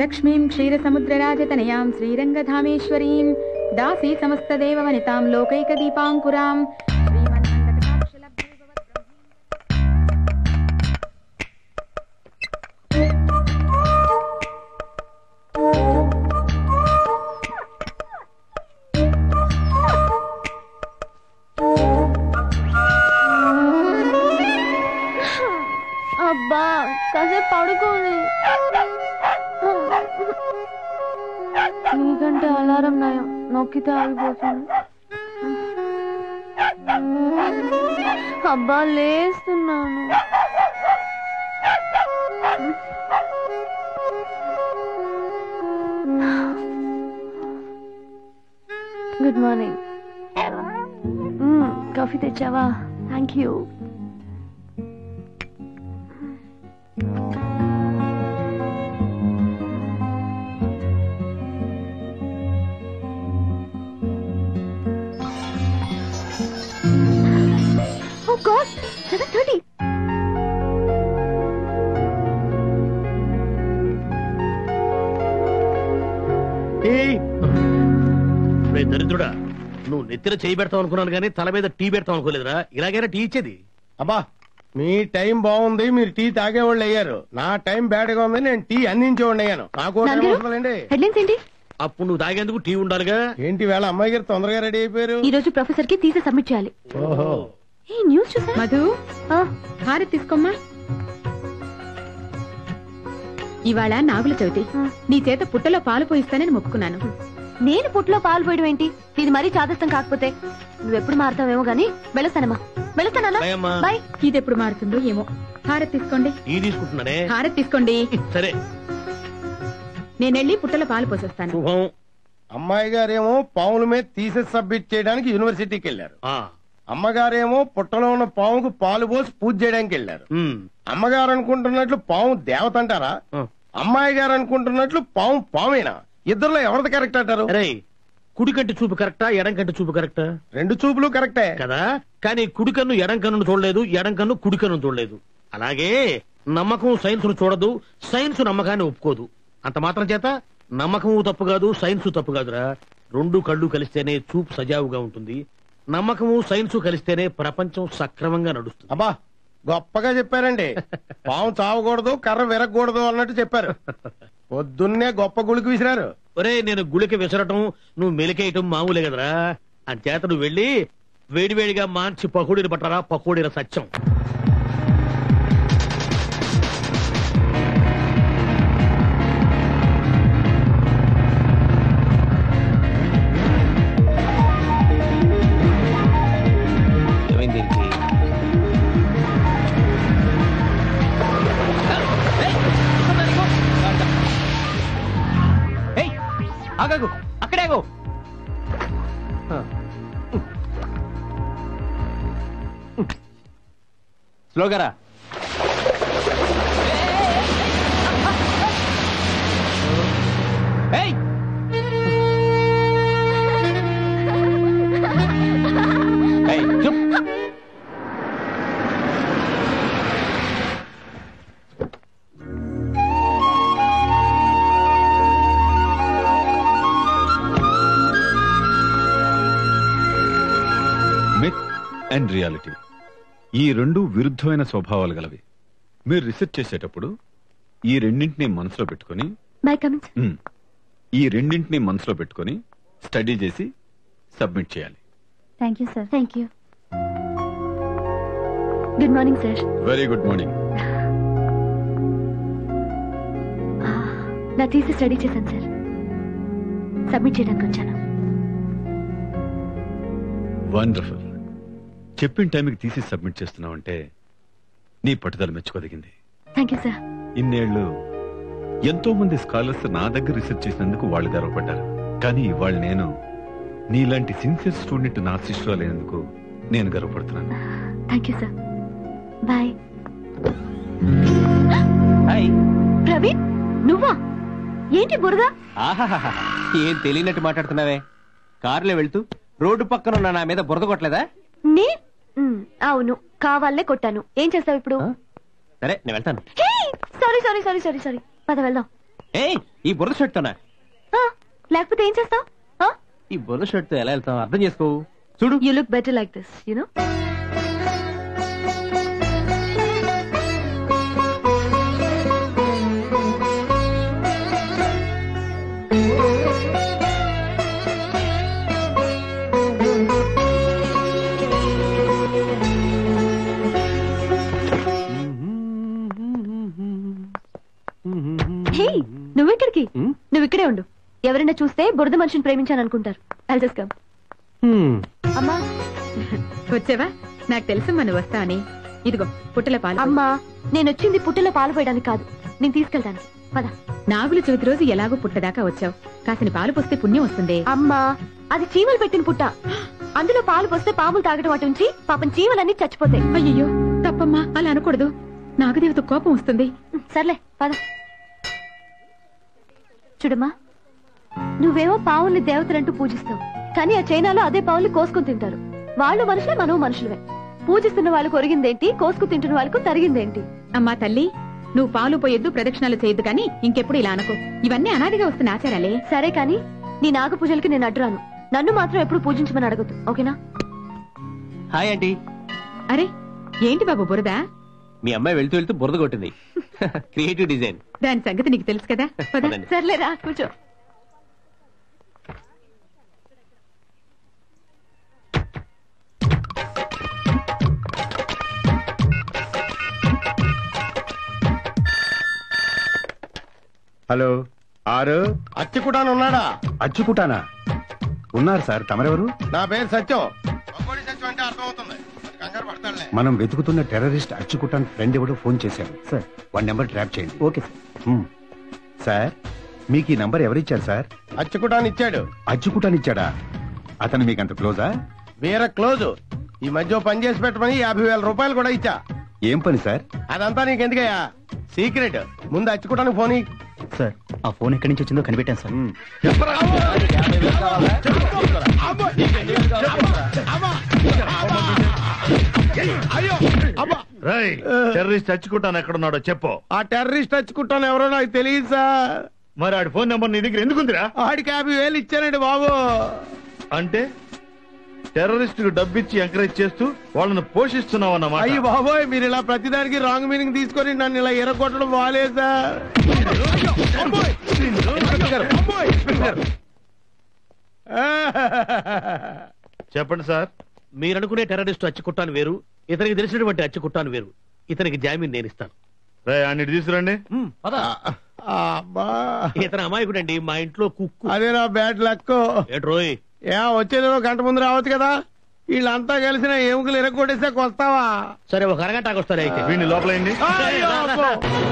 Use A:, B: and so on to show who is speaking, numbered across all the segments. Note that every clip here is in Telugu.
A: లక్ష్మీం క్షీరసముద్రరాజతనయాం శ్రీరంగధామేశ్వరీం దాసీ సమస్తదేవవనితాం లోకైకదీపాంకురాం
B: అబ్బా కాసేపు పడుకోని నీకంటే అలారం నయం నొక్కితే ఆగిపోతుంది అబ్బా లేస్తున్నాను గుడ్ మార్నింగ్ కాఫీ తెచ్చావా థ్యాంక్ యూ Oh God, 7:30.
C: ఏయ్! రే దరిద్రుడా నువ్వు నెత్తిన చేయి పెడతావు అనుకున్నాను కానీ తల మీద టీ పెడతావు అనుకోలేదురా ఇలాగైనా టీ ఇచ్చేది
D: అబ్బా మీ టైం బాగుంది మీరు టీ తాగేవాళ్ళు అయ్యారు నా టైం బ్యాడ్ గా ఉంది నేను టీ అందించేవాడిని అయ్యాను నాకు ఓ టైం
B: నాన్నగారు?
D: వస్తుందండి
B: హెడ్లైన్స్ ఏంటి
C: అప్పుడు నువ్వు తాగేందుకు టీ ఉండాలిగా
D: ఏంటి వేళ అమ్మాయి గారు తొందరగా రెడీ అయిపోయారు
B: ఈ రోజు ప్రొఫెసర్ కి తీసి సబ్మిట్ చేయాలి
D: ఓహో
B: ఈ న్యూస్ చూసా
A: మధు హారతి తీసుకోమ్మా ఇవాళ నాగుల చవితి నీ చేత పుట్టలో పాలు పోయిస్తానని మొక్కుకున్నాను
B: నేను పుట్లో పాలు పోయడం ఏంటి ఇది మరీ చాదస్తం కాకపోతే నువ్వెప్పుడు మారుతావేమో గానీ వెళ్ళొస్తానమ్మా వెళ్ళొస్తానన్నా
C: బాయ్ అమ్మా.
B: బాయ్
A: ఇది ఎప్పుడు మారుతుందో ఏమో హారతి తీసుకోండి
C: టీ తీసుకుంటున్నానే
A: హారతి తీసుకోండి
C: సరే
A: నేనెళ్ళి పుట్టలో పాలు పోసొస్తాను
C: శుభం
D: అమ్మాయి గారేమో పాముల మీద తీసేసి సబ్మిట్ చేయడానికి యూనివర్సిటీకి వెళ్ళారు
C: ఆ
D: అమ్మగారేమో పుట్టలో ఉన్న పాముకు పాలు పోసి పూజ చేయడానికి వెళ్ళారు
C: ఉమ్.
D: అమ్మగారు అనుకుంటున్నట్లు పాము దేవత అంటారా
C: ఆ.
D: అమ్మాయి గారు అనుకుంటున్నట్లు పాము పామేనా ఇద్దరులో ఎవరిది కరెక్ట్ అంటారు
C: అరే కుడి కంటి చూపు కరెక్టా ఎడం కంటి చూపు కరెక్టా
D: రెండు చూపులు కరెక్టే
C: కదా కానీ కుడి కన్ను ఎడం కన్నును చూడలేదు ఎడం కన్ను కుడి కన్ను చూడలేదు అలాగే నమ్మకం సైన్స్ ను చూడదు సైన్స్ నమ్మకాన్ని ఒప్పుకోదు అంత మాత్రం చేత నమ్మకము తప్పు కాదు సైన్స్ తప్పు కాదురా రెండు కళ్ళు కలిస్తేనే చూపు సజావుగా ఉంటుంది నమ్మకము సైన్స్ కలిస్తేనే ప్రపంచం సక్రమంగా నడుస్తుంది
D: అబ్బా గొప్పగా చెప్పారండి పాము చావకూడదు కర్ర విరగకూడదు అన్నట్టు చెప్పారు పొద్దున్నే గొప్ప గుళికి విసిరారు
C: ఒరే నేను గుళికి విసరటం నువ్వు మెలికేయటం మామూలే కదరా అంచేత నువ్వు వెళ్ళి వేడివేడిగా మార్చి పకోడీని పట్టరా పకోడీల సత్యం
E: ఏమైంది దీనికి ఏయ్, ఆగాగు అక్కడే ఆగు స్లోగా రా ఏయ్ ఏయ్, చూప్.
F: మిత్ అండ్ రియాలిటీ ఈ రెండు విరుద్ధమైన స్వభావాలు గలవి మీరు రీసెర్చ్ చేసేటప్పుడు ఈ రెండింటిని మనసులో పెట్టుకొని
B: బై కమిన్స్
F: మ్, ఈ రెండింటిని మనసులో పెట్టుకొని స్టడీ చేసి సబ్మిట్ చేయాలి
B: thank you sir thank you good morning sir
F: very good morning
B: నా తీసి స్టడీ చేశాను సార్ సబ్మిట్ చేయడానికి వచ్చాను
F: వండర్ఫుల్ చెప్పిన టైంకి తీసి సబ్మిట్ చేస్తున్నావంటే నీ పట్టుదల మెచ్చుకోదగింది
B: థ్యాంక్ యూ సార్
F: ఇన్నేళ్లు ఎంతో మంది స్కాలర్స్ నా దగ్గర రీసెర్చ్ చేసినందుకు వాళ్ళు గర్వపడ్డారు కానీ ఇవాళ నేను నీలాంటి సిన్సియర్ స్టూడెంట్ నా శిష్యురాలైనందుకు నేను గర్వపడుతున్నాను
B: thank you sir bye
E: hi
B: Praveen నువ్వా ఏంటి బురద
E: ఆహాహాహా. ఏం తెలియనట్టు మాట్లాడుతున్నావే కారులో వెళ్తూ రోడ్డు పక్కన ఉన్న నా మీద బురద కొట్టలేదా
B: నే మ్, అవును కావాలనే కొట్టాను ఏం చేస్తావు ఇప్పుడు
E: ఆ? సరే నేను వెళ్తాను
B: sorry sorry sorry sorry sorry పద వెళ్దాం
E: ఏయ్ ఈ బుర్ర షర్ట్ తోనా
B: ఆ, లేకపోతే ఏం చేస్తావు
E: ఈ బుర్ర షర్ట్ తో ఎలా వెళ్తాం అర్థం చేసుకో చూడు
B: you look better like this you know hey నువ్వెక్కడికి
E: Hmm?
B: నువ్వు ఇక్కడే ఉండు ఎవరైనా చూస్తే బురద మనిషిని ప్రేమించాను అనుకుంటారు I'll just come. అమ్మా
A: వచ్చావా నాకు తెలుసమ్మా నువ్వు వస్తావని ఇదిగో పుట్టల పాలు
B: అమ్మా నేను వచ్చింది పుట్టలో పాలు పోయడానికి కాదు నేను తీసుకెళ్తాను పద
A: నాగుల చవితి రోజు ఎలాగో పుట్టదాకా వచ్చావు కాసిన పాలు పోస్తే పుణ్యం వస్తుంది
B: అమ్మా అది చీమలు పెట్టిన పుట్ట అందులో పాలు పోస్తే పాములు తాగడం అటు ఉంచి పాపం చీమలన్నీ చచ్చిపోతాయి
A: అయ్యయ్యో తప్పమ్మా అలా అనకూడదు నాగదేవత కోపం వస్తుంది
B: సర్లే పద చూడమ్మా నువ్వేమో పావుల్ని దేవతలంటూ పూజిస్తావు కానీ ఆ చైనాలో అదే పావుల్ని కోసుకుని తింటారు వాళ్ళు మనుషులే మనం మనుషులమే పూజిస్తున్న వాళ్ళకు ఒరిగిందేంటి కోసుకు తింటున్న వాళ్ళకు తరిగిందేంటి
A: అమ్మా తల్లి నువ్వు పాలు పోయొద్దు ప్రదక్షిణాలు చేయొద్దు కానీ ఇంకెప్పుడు ఇలా అనుకో ఇవన్నీ అనాదిగా వస్తున్న ఆచారాలే
B: సరే కానీ నీ నాగ పూజలకి నేను అడ్డురాను నన్ను మాత్రం ఎప్పుడు పూజించమని అడగద్దు ఓకేనా
E: హాయ్ ఆంటీ
A: అరే ఏంటి బాబు బురద
E: మీ అమ్మాయి వెళ్తూ వెళ్తూ బురద కొట్టింది క్రియేటివ్ డిజైన్
A: దాని సంగతి నీకు తెలుసు కదా పద.
E: పదండి.
B: సర్లేరా కూర్చో
G: హలో ఆరు
D: అచ్చుకుటాను ఉన్నాడా
G: అచ్చుకుటానా ఉన్నారు సార్ తమరెవరు
D: నా పేరు సత్యం మగోడి సత్యం అంటే అర్థమవుతుంది అది కంగారు పడతాడులే
G: మనం వెతుకుతున్న టెర్రరిస్ట్ అచ్చుకుటాన్ ఫ్రెండ్ ఎవడో ఫోన్ చేశారు సార్ వన్ నెంబర్ ట్రాప్ చేయండి ఓకే సార్ సార్ మీకు ఈ నంబర్ ఎవరిచ్చారు సార్
D: అచ్చుకుటాను ఇచ్చాడు
G: అచ్చుకుటాన్ ఇచ్చాడా అతను మీకు అంత క్లోజా
D: వీర క్లోజ్ ఈ మధ్య ఓ పని చేసి పెట్టమని యాభై వేల రూపాయలు కూడా ఇచ్చా
G: ఏం పని సార్
D: అదంతా నీకెందుకయ్యా సీక్రెట్ ముందు అచ్చుకోవడానికి ఫోన్ ఇయ్యి.
H: సార్ ఆ ఫోన్ ఎక్కడి నుంచి వచ్చిందో కనిపెట్టాను సార్
I: రై టెర్రరిస్ట్ చచ్చుకుంటాను ఎక్కడున్నాడో చెప్పు
D: ఆ టెర్రరిస్ట్ అచ్చుకుంటాను ఎవరో నాకు తెలియదు సార్
I: మరి ఆడి ఫోన్ నెంబర్ నీ దగ్గర ఎందుకుందిరా
D: ఆడికి యాభై వేలు ఇచ్చానండి బాబు
I: అంటే టెర్రరిస్ట్ కు డబ్బిచ్చి ఎంకరేజ్ చేస్తూ వాళ్ళని పోషిస్తున్నావు అన్నమాట
D: అయ్యి బాబోయ్ మీరు ఇలా ప్రతిదానికి రాంగ్ మీనింగ్ తీసుకొని నన్ను ఇలా ఎరగొట్టడం బాగాలేదు సార్
I: చెప్పండి సార్
C: మీరనుకునే టెర్రరిస్ట్ అచ్చుకుట్టాను వేరు ఇతనికి తెలిసినటువంటి అచ్చుకుట్టాను వేరు ఇతనికి జామీన్ నేను ఇస్తాను
I: రే అన్నిటి తీసుకురండి
D: అబ్బా
C: ఇతను అమాయకుడండి మా ఇంట్లో కుక్కు
D: అదే నా బ్యాడ్ లక్
C: ఏట్రోయ్
D: ఏ వచ్చేది ఒక గంట ముందు రావచ్చు కదా వీళ్ళంతా కలిసిన ఎముకలు ఎరగొట్టేసాక వస్తావా
C: సరే ఒక అరగంటకు వస్తారు అయితే
I: వీడిని లోపలైంది
D: అయ్యో, అబ్బో.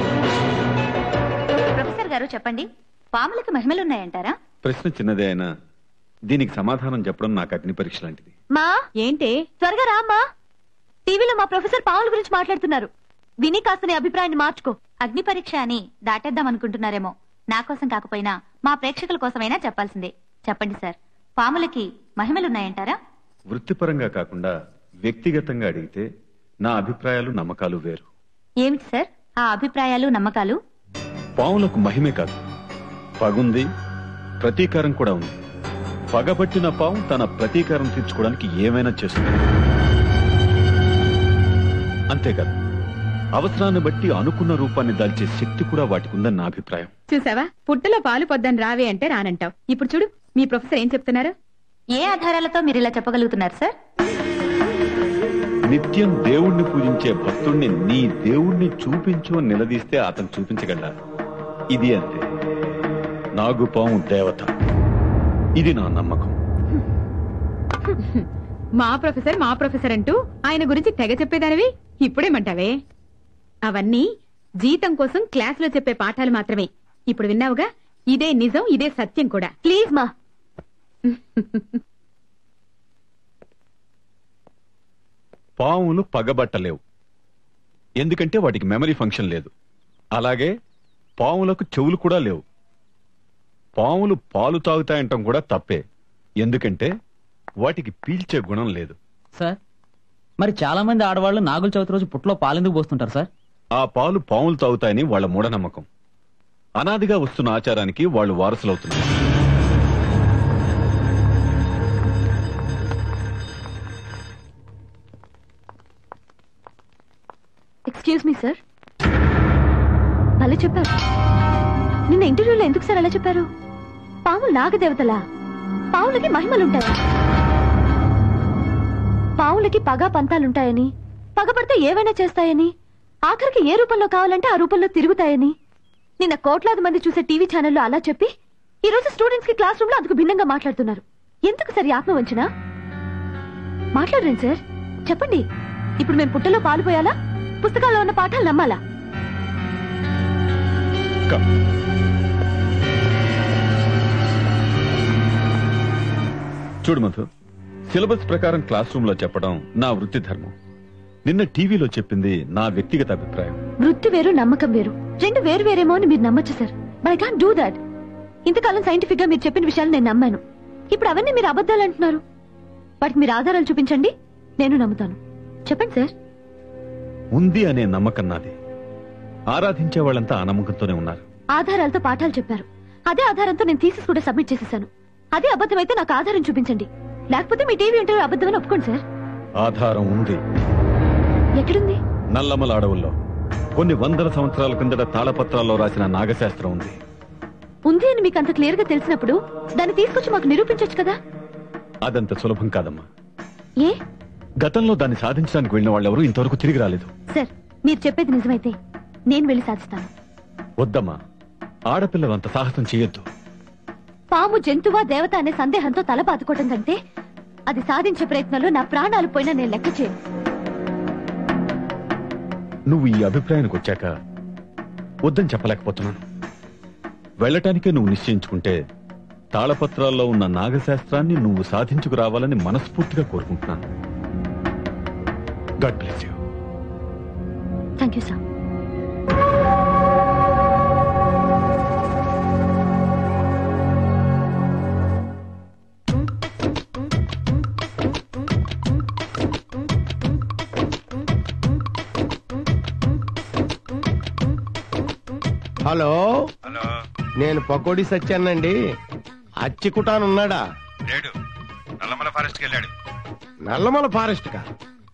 J: ప్రొఫెసర్ గారు చెప్పండి పాములకు మహిమలున్నాయంటారా
F: ప్రశ్న చిన్నదే అయినా దీనికి సమాధానం చెప్పడం నాకు అగ్ని పరీక్ష లాంటిది
B: మా
A: ఏంటే
B: త్వరగా రా అమ్మా టీవీలో మా ప్రొఫెసర్ పావుల గురించి మాట్లాడుతున్నారు విని కాస్త నీ అభిప్రాయాన్ని మార్చుకో
J: అగ్ని పరీక్ష అని దాటేద్దాం అనుకుంటున్నారేమో నా కోసం కాకపోయినా మా ప్రేక్షకుల కోసమైనా చెప్పాల్సిందే చెప్పండి సార్ పాములకి మహిమలున్నాయంటారా
F: వృత్తిపరంగా కాకుండా వ్యక్తిగతంగా అడిగితే నా అభిప్రాయాలు నమ్మకాలు వేరు
J: ఏమిటి సార్ ఆ అభిప్రాయాలు నమ్మకాలు
F: పావులకు మహిమే కాదు పగుంది ప్రతీకారం కూడా ఉంది పగబట్టిన పాము తన ప్రతీకారం తీర్చుకోవడానికి ఏమైనా చేస్తుంది అంతేకాదు అవసరాన్ని బట్టి అనుకున్న రూపాన్ని దాల్చే శక్తి కూడా వాటికి ఉందని నా అభిప్రాయం
A: చూసావా పుట్టలో పాలు పొద్దని రావే అంటే రానంటావు ఇప్పుడు చూడు మీ ప్రొఫెసర్ ఏం చెప్తున్నారు
J: ఏ ఆధారాలతో మీరు ఇలా చెప్పగలుగుతున్నారు సార్
F: నిత్యం దేవుణ్ణి పూజించే భక్తుణ్ణి నీ దేవుణ్ణి చూపించు అని నిలదీస్తే అతను చూపించగలడా ఇది అంతే నాగుపాము దేవత ఇది నా నమ్మకం
A: మా ప్రొఫెసర్ మా ప్రొఫెసర్ అంటూ ఆయన గురించి తెగ చెప్పేదానివి ఇప్పుడేమంటావే అవన్నీ జీతం కోసం క్లాసులో చెప్పే పాఠాలు మాత్రమే ఇప్పుడు విన్నావుగా ఇదే నిజం ఇదే సత్యం కూడా
B: ప్లీజ్ మా
F: పాములు పగబట్టలేవు ఎందుకంటే వాటికి మెమరీ ఫంక్షన్ లేదు అలాగే పాములకు చెవులు కూడా లేవు పాములు పాలు తాగుతాయంటం కూడా తప్పే ఎందుకంటే వాటికి పీల్చే గుణం లేదు
H: సార్ మరి చాలా మంది ఆడవాళ్ళు నాగుల చవితి రోజు పుట్లో పాలెందుకు పోస్తుంటారు సార్
F: ఆ పాలు పాములు తాగుతాయని వాళ్ళ మూఢనమ్మకం అనాదిగా వస్తున్న ఆచారానికి వాళ్ళు వారసులవుతున్నారు
B: ఎక్స్క్యూజ్ మీ సార్ భలే చెప్పారు నిన్న ఇంటర్వ్యూలో ఎందుకు సార్ అలా చెప్పారు పాములు నాగదేవతలా పావులకి మహిమలుంటాయా పావులకి పగ పంతాలుంటాయని పగపడితే ఏవైనా చేస్తాయని ఆఖరికి ఏ రూపంలో కావాలంటే ఆ రూపంలో తిరుగుతాయని నిన్న కోట్లాది మంది చూసే టీవీ ఛానల్లో అలా చెప్పి ఈ రోజు స్టూడెంట్స్ కి క్లాస్ రూమ్ లో అందుకు భిన్నంగా మాట్లాడుతున్నారు ఎందుకు సార్ ఈ ఆత్మవంచన మాట్లాడరేం సార్ చెప్పండి ఇప్పుడు మేము పుట్టలో పాలు పోయాలా పుస్తకాల్లో ఉన్న పాఠాలు నమ్మాలా
F: చూడు మధు సిలబస్ ప్రకారం క్లాస్ రూమ్ లో చెప్పడం నా వృత్తి ధర్మం నిన్న టీవీలో చెప్పింది నా వ్యక్తిగత అభిప్రాయం
B: వృత్తి వేరు నమ్మకం వేరు రెండు వేరు వేరేమో అని మీరు నమ్మచ్చు sir but I can't do that ఇంతకాలం సైంటిఫిక్ గా మీరు చెప్పిన విషయాలు నేను నమ్మాను ఇప్పుడు అవన్నీ మీరు అబద్ధాలు అంటున్నారు వాటికి మీరు ఆధారాలు చూపించండి నేను నమ్ముతాను చెప్పండి సార్
F: ఉంది అనే నమ్మకం నాది ఆరాధించే వాళ్ళంతా ఆ నమ్మకంతోనే ఉన్నారు
B: ఆధారాలతో పాఠాలు చెప్పారు అదే ఆధారంతో నేను థీసిస్ కూడా సబ్మిట్ చేసేసాను అదే అబద్ధమైతే నాకు ఆధారం చూపించండి లేకపోతే మీ టీవీ ఇంటర్వ్యూ అబద్ధమని ఒప్పుకోండి సార్
F: ఆధారం ఉంది
B: ఎక్కడుంది
F: నల్లమల అడవుల్లో కొన్ని వందల సంవత్సరాల కిందట తాళపత్రాల్లో రాసిన నాగశాస్త్రం ఉంది
B: ఉంది అని మీకు అంత క్లియర్ గా తెలిసినప్పుడు దాన్ని తీసుకొచ్చి మాకు నిరూపించొచ్చు కదా
F: అదంత సులభం కాదమ్మా
B: ఏ
F: గతంలో దాన్ని సాధించడానికి వెళ్ళిన వాళ్ళెవరూ ఇంతవరకు తిరిగి రాలేదు
B: సార్ మీరు చెప్పేది నిజమైతే నేను వెళ్ళి సాధిస్తాను
F: వద్దమ్మా ఆడపిల్లలు అంత సాహసం చేయొద్దు
B: పాము జంతువా దేవత అనే సందేహంతో తల బాదుకోవడం కంటే అది సాధించే ప్రయత్నంలో నా ప్రాణాలు పోయినా నేను లెక్క చేయను
F: నువ్వు ఈ అభిప్రాయానికి వచ్చాక వద్దని చెప్పలేకపోతున్నాను వెళ్ళటానికే నువ్వు నిశ్చయించుకుంటే తాళపత్రాల్లో ఉన్న నాగశాస్త్రాన్ని నువ్వు సాధించుకురావాలని మనస్ఫూర్తిగా కోరుకుంటున్నాను god bless you
B: thank you sir
D: hello hello నేను పకోడీ సత్యానండి అచ్చికుటాన్ ఉన్నాడా
G: లేడు నల్లమల ఫారెస్ట్ వెళ్ళాడు
D: నల్లమల ఫారెస్ట్ కా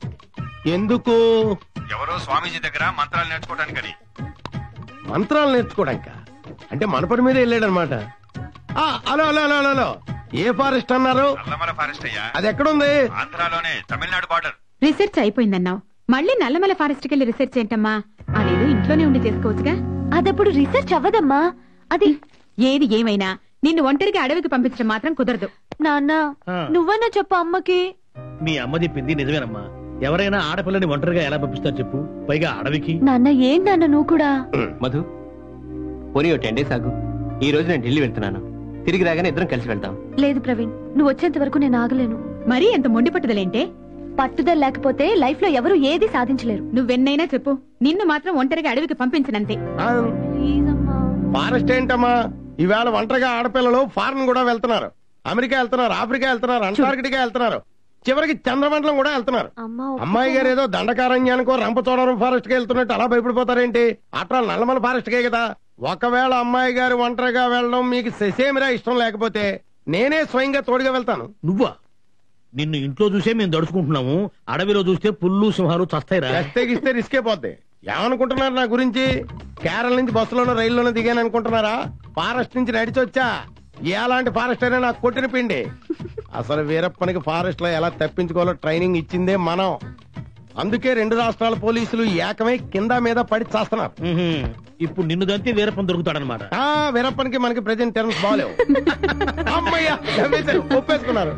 D: ఎందుకు
G: ఎవరో స్వామీజీ దగ్గర మంత్రాలు నేర్చుకోవడానికని
D: మంత్రాలు నేర్చుకోవడానిక అంటే మన పని మీద వెళ్ళాడనమాట ఆ, hello hello hello hello, hello ఏ ఫారెస్ట్ అన్నారు
G: నల్లమల ఫారెస్ట్ అయ్యా
D: అది ఎక్కడుంది
G: ఆంధ్రాలోనే తమిళనాడు బార్డర్
A: రీసెర్చ్ అయిపోయిందన్నావు మళ్ళీ నల్లమల ఫారెస్ట్ కెళ్ళి రీసెర్చ్ ఏంటమ్మా అదేదో ఇంట్లోనే ఉండి చేసుకోవచ్చుగా
B: అదప్పుడు రీసెర్చ్ అవ్వదమ్మా అది
A: ఏది ఏమైనా నిన్ను ఒంటరిగా అడవికి పంపించడం మాత్రం కుదరదు
B: నాన్న
C: ఆ.
B: నువ్వన్నా చెప్పు అమ్మకి
C: మీ అమ్మ చెప్పింది నిజమేనమ్మా ఎవరైనా ఆడపిల్లని ఒంటరిగా ఎలా పంపిస్తారు చెప్పు పైగా అడవికి
B: నాన్న ఏం నాన్న నువ్వు కూడా
E: మధు పోనీ ఓ టెన్ డేస్ ఆగు ఈ రోజు నేను ఢిల్లీ వెళ్తున్నాను తిరిగి రాగానే ఇద్దరం కలిసి వెళ్తాం
B: లేదు ప్రవీణ్ నువ్వు వచ్చేంత వరకు నేను ఆగలేను
A: మరీ ఎంత మొండి పట్టుదలేంటే
B: పట్టుదల లేకపోతే లైఫ్ లో ఎవరు ఏది సాధించలేరు
A: నువ్వెన్నైనా చెప్పు నిన్ను మాత్రం ఒంటరిగా అడవికి పంపించనంతే
D: ఆ,
B: ప్లీజ్ అమ్మా
D: ఫారెస్ట్ ఏంటమ్మా ఈవేళ ఒంటరిగా ఆడపిల్లలు ఫారెన్ కూడా వెళ్తున్నారు అమెరికా వెళ్తున్నారు ఆఫ్రికా వెళ్తున్నారు అంటార్కిటికా వెళ్తున్నారు చివరికి చంద్రమండలం కూడా వెళ్తున్నారు
B: అమ్మా
D: అమ్మాయి గారు ఏదో దండకారణ్యానికో రంపచోడవరం ఫారెస్ట్ కి వెళ్తున్నట్టు అలా భయపడిపోతారేంటి అట్లా నల్లమల ఫారెస్ట్ కే కదా ఒకవేళ అమ్మాయి గారు ఒంటరిగా వెళ్ళడం మీకు ససేమిరా ఇష్టం లేకపోతే నేనే స్వయంగా తోడుగా వెళ్తాను
C: నువ్వా నిన్ను ఇంట్లో చూసే మేము దడుచుకుంటున్నాము అడవిలో చూస్తే పుల్లు సింహాలు చస్తాయిరా
D: తెగిస్తే రిస్కే పోద్ది ఏమనుకుంటున్నారు నా గురించి కేరళ నుంచి బస్సులోనో రైల్లోనో దిగాను అనుకుంటున్నారా ఫారెస్ట్ నుంచి నడిచొచ్చా ఎలాంటి ఫారెస్ట్ అయినా నాకు కొట్టిన పిండి అసలు వీరప్పనికి ఫారెస్ట్ లో ఎలా తప్పించుకోవాలో ట్రైనింగ్ ఇచ్చిందే మనం అందుకే రెండు రాష్ట్రాల పోలీసులు ఏకమై కింద మీద పడి చేస్తున్నారు
C: ఉహుం. ఇప్పుడు నిన్ను దంతే వీరప్పని దొరుకుతాడనమాట
D: ఆ వీరప్పనికి మనకి ప్రజెంట్ టర్మ్స్ బాగాలేవు అమ్మయ్యా నవ్వేశారు, ఒప్పేసుకున్నారు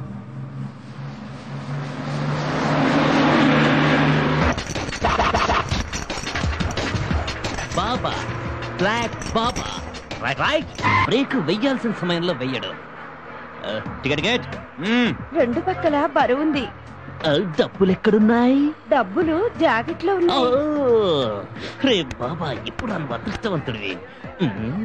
K: baba black baba right right break వెయ్యాల్సిన సమయంలో వెయ్యడు ఆ, టికెట్ గేట్
B: రెండు పక్కల బరువుంది
K: ఆ, డబ్బులు ఎక్కడున్నాయి
B: డబ్బులు జాకెట్ లో
K: ఓ, రే బాబా ఇప్పుడు నన్ను అదృష్టవంతుడివి ఉమ్,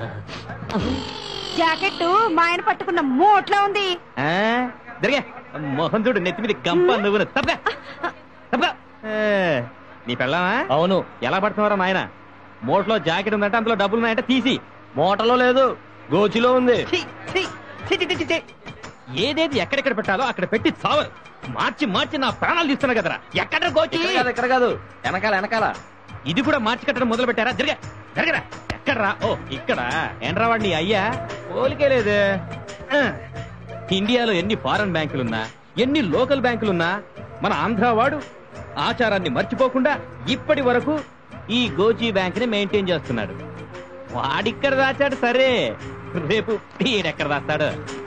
B: జాకెట్ మా ఆయన పట్టుకున్న మోట్లా ఉంది
E: ఆ, జరిగే మోహన్ చూడు నెత్తి మీద గంప నువ్వు తప్పగా తప్పగా నీ పెళ్ళామా
K: అవును
E: ఎలా పడుతున్నారా నాయన మూటలో జాకెట్ ఉందంటే అందులో డబ్బులు ఉన్నాయంటే తీసి మూటలో లేదు గోచిలో ఉంది ఛీ, ఛీ, ఛీ, ఛీ, ఛీ, ఛీ. ఏదేది ఎక్కడెక్కడ పెట్టాలో అక్కడ పెట్టి చావరు మార్చి మార్చి నా ప్రాణాలు తీస్తున్నా కదరా ఎక్కడ గోచి ఎక్కడ కాదు వెనకాల వెనకాల ఇది కూడా మార్చి కట్టడం మొదలు పెట్టారా జరగ జరగరా ఎక్కడరా ఓ ఇక్కడ ఏంట్రా వాడిని అయ్యా పోలికే లేదే ఆ. ఇండియాలో ఎన్ని ఫారెన్ బ్యాంకులున్నా ఎన్ని లోకల్ బ్యాంకులున్నా మన ఆంధ్ర వాడు ఆచారాన్ని మర్చిపోకుండా ఇప్పటి వరకు ఈ గోజీ బ్యాంక్ ని మెయింటైన్ చేస్తున్నాడు వాడిక్కడ దాచాడు సరే రేపు ఈడెక్కడ దాస్తాడు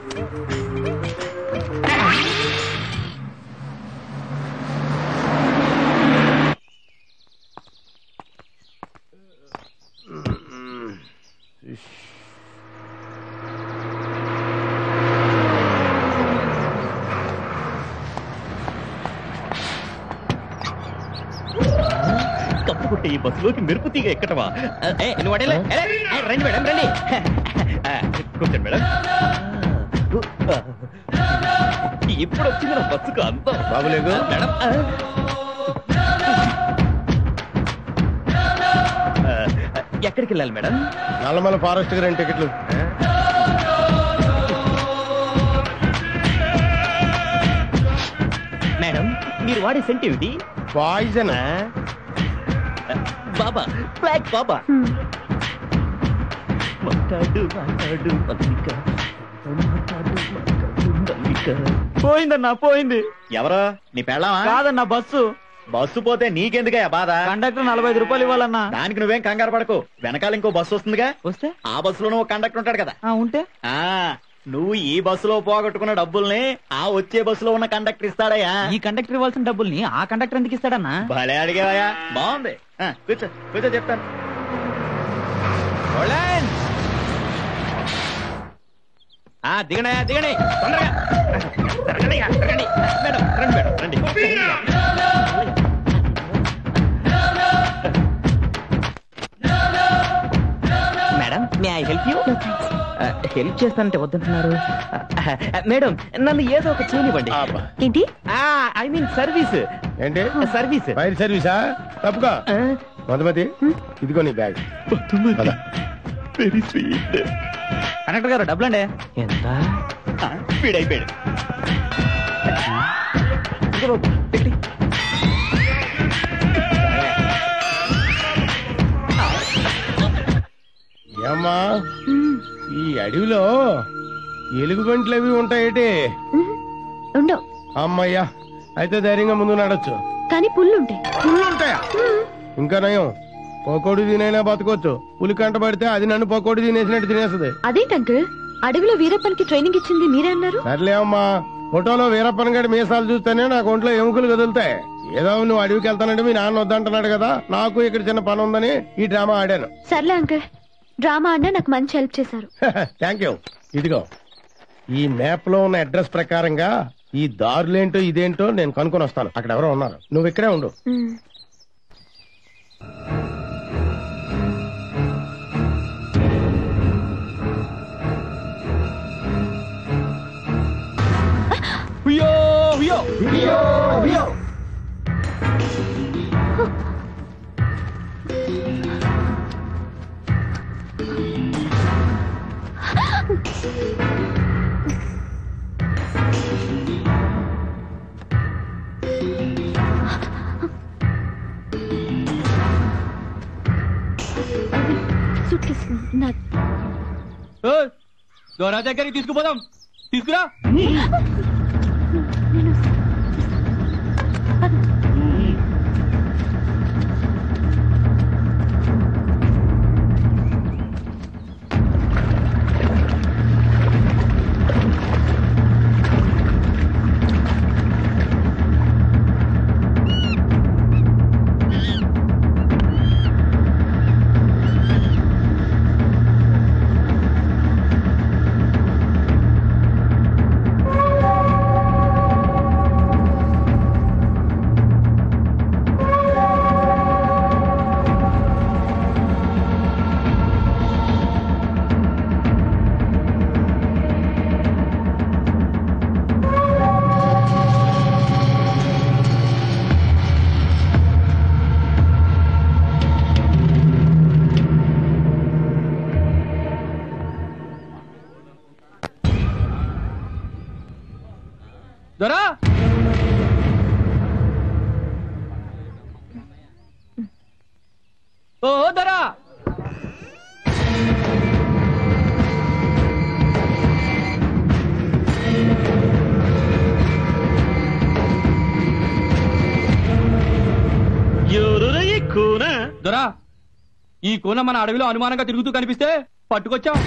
E: కప్పు కొట్టే ఈ బస్సులోకి మెరుపు తీగ ఎక్కటవా ఏ, నువ్వు అడేలే. ఏ, ఏ, రండి మేడం రండి ఆ, కూర్చోండి మేడం ఇప్పుడు వచ్చింది నా బస్సుకు అంత
D: బాబులేగు
E: మేడం ఆ. ఆ, ఎక్కడికి వెళ్ళాలి మేడం
D: నల్లమల ఫారెస్ట్ కి రెండు టికెట్లు
E: మేడం మీరు వాడే సెంట్ ఏమిటి
D: పాయిజన్
E: బాబా బ్లాక్ బాబా మాట్లాడు మాట్లాడు మల్లిక మాట్లాడు మాట్లాడు మల్లిక పోయిందన్నా పోయింది
L: ఎవరో నీ పెళ్ళావా
E: కాదన్నా బస్సు
L: బస్సు పోతే నీకెందుకయ్యా బాధ
E: కండక్టర్ నలభై ఐదు రూపాయలు ఇవ్వాలన్నా
L: దానికి నువ్వేం కంగారు పడకు వెనకాల ఇంకో బస్సు వస్తుందిగా
E: వస్తే
L: ఆ బస్సులోనూ ఒక కండక్టర్ ఉంటాడు కదా
E: ఆ, ఉంటే
L: ఆ నువ్వు ఈ బస్సులో పోగొట్టుకున్న డబ్బుల్ని ఆ వచ్చే బస్సులో ఉన్న కండక్టర్ ఇస్తాడయ్యా
E: ఈ కండక్టర్ ఇవ్వాల్సిన డబ్బుల్ని ఆ కండక్టర్ ఎందుకు ఇస్తాడన్నా
L: భలే అడిగావయ్యా బాగుంది ఆ, కూర్చో కూర్చో చెప్తాను
E: ఆ దిగనయా దిగని తొందరగా తిరగండి, తిరగండి. మేడం రండి మేడం రండి madam may I help you help చేస్తానంటే వద్దంటున్నారు మేడం నన్ను ఏదో ఒక చేయనివ్వండి
B: ఏంటి
E: ఐ మీన్ సర్వీస్
D: ఏంటి
E: సర్వీస్
D: ఫైర్ సర్వీసా తప్పుకో మధుమతి ఇదిగో నీ బ్యాగ్ పద.
L: వెరీ స్వీట్
E: కనెక్టర్ గారు డబ్బులండి ఎంత
L: వీడైపోయాడు
D: ఏమ్మా ఈ అడవిలో ఎలుగుబంట్లు అవి ఉంటాయేటి
B: ఉండవు
D: అమ్మయ్యా అయితే ధైర్యంగా ముందు నడచ్చు
B: కానీ పుల్లుంటాయి
D: పుల్లు ఉంటాయా ఇంకా నయం పోకోడి తినైనా బతకొచ్చు పులి కంట పడితే అది నన్ను పోకోడి తినేసినట్టు తినేస్తుంది
B: అదేంటి అంకుల్ అడవిలో వీరప్పనికి ట్రైనింగ్ ఇచ్చింది మీరే అన్నారు
D: సర్లే అమ్మా ఫోటోలో వీరప్పన్ గడి మీసాలు చూస్తేనే నాకు ఒంట్లో ఎముకలు కదులుతాయి ఏదో నువ్వు అడవికి వెళ్తానంటే మీ నాన్న వద్దంటున్నాడు కదా నాకు ఇక్కడ చిన్న పని ఉందని ఈ డ్రామా ఆడాను
B: సర్లే అంకుల్ డ్రామా అన్నా నాకు మంచి హెల్ప్ చేశారు
D: థ్యాంక్ యూ ఇదిగో ఈ మ్యాప్ లో ఉన్న అడ్రస్ ప్రకారంగా ఈ దారులేంటో ఇదేంటో నేను కనుక్కొని వస్తాను అక్కడ ఎవరో ఉన్నారు నువ్వు ఇక్కడే ఉండు
B: మ్మ్.
E: ఉయ్యో ఉయ్యో ఉయ్యో ఉయ్యో
B: సూట్ కేసు నా
E: దొరా దగ్గరికి తీసుకుపోదాం తీసుకురా
B: ఆ
E: దొరా ఓ దొరా
C: ఎవరురా ఈ కూన
E: దొరా ఈ కూన మన అడవిలో అనుమానంగా తిరుగుతూ కనిపిస్తే పట్టుకొచ్చాం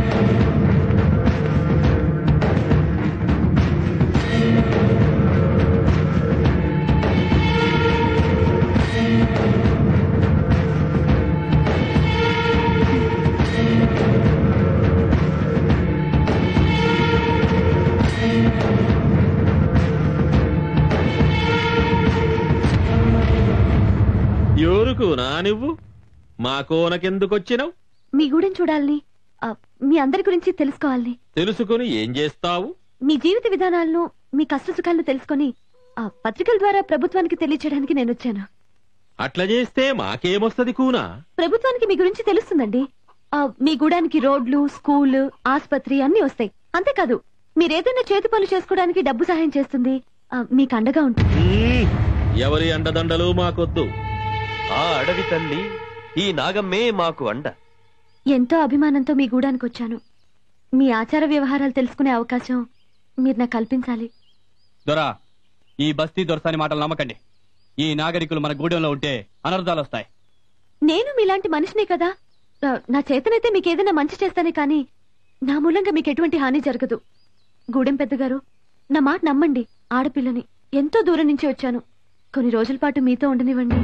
C: ఎవరు కూనా నువ్వు మా కోనకెందుకొచ్చినావు
B: మీ గూడెం చూడాలని ఆ, మీ అందరి గురించి తెలుసుకోవాలని
C: తెలుసుకుని ఏం చేస్తావు
B: మీ జీవిత విధానాలను మీ కష్ట సుఖాలను తెలుసుకొని ఆ పత్రికల ద్వారా ప్రభుత్వానికి తెలియచేయడానికి నేను వచ్చాను
C: అట్లా చేస్తే మాకేమొస్తది కూనా
B: ప్రభుత్వానికి మీ గురించి తెలుస్తుందండి ఆ, మీ గూడానికి రోడ్లు స్కూల్ ఆసుపత్రి అన్ని వస్తాయి అంతేకాదు మీరేదైనా చేతి పనులు చేసుకోవడానికి డబ్బు సహాయం చేస్తుంది ఆ, మీకు అండగా ఉంటుంది
C: మ్మ్. ఎవరి అండదండలు మాకొద్దు
M: ఆ అడవి తల్లి ఈ నాగమ్మే మాకు అండ
B: ఎంతో అభిమానంతో మీ గూడానికి వచ్చాను మీ ఆచార వ్యవహారాలు తెలుసుకునే అవకాశం మీరు నాకు కల్పించాలి
E: దొరా ఈ బస్తీ దొరసాని మాటలు నమ్మకండి ఈ నాగరికులు మన గూడెంలో ఉంటే అనర్థాలు వస్తాయి
B: నేను మీలాంటి మనిషినే కదా ఆ, నా చేతనైతే మీకు ఏదైనా మంచి చేస్తానే కానీ నా మూలంగా మీకు ఎటువంటి హాని జరగదు గూడెం పెద్దగారు నా మాట నమ్మండి ఆడపిల్లని ఎంతో దూరం నుంచి వచ్చాను కొన్ని రోజుల పాటు మీతో ఉండనివ్వండి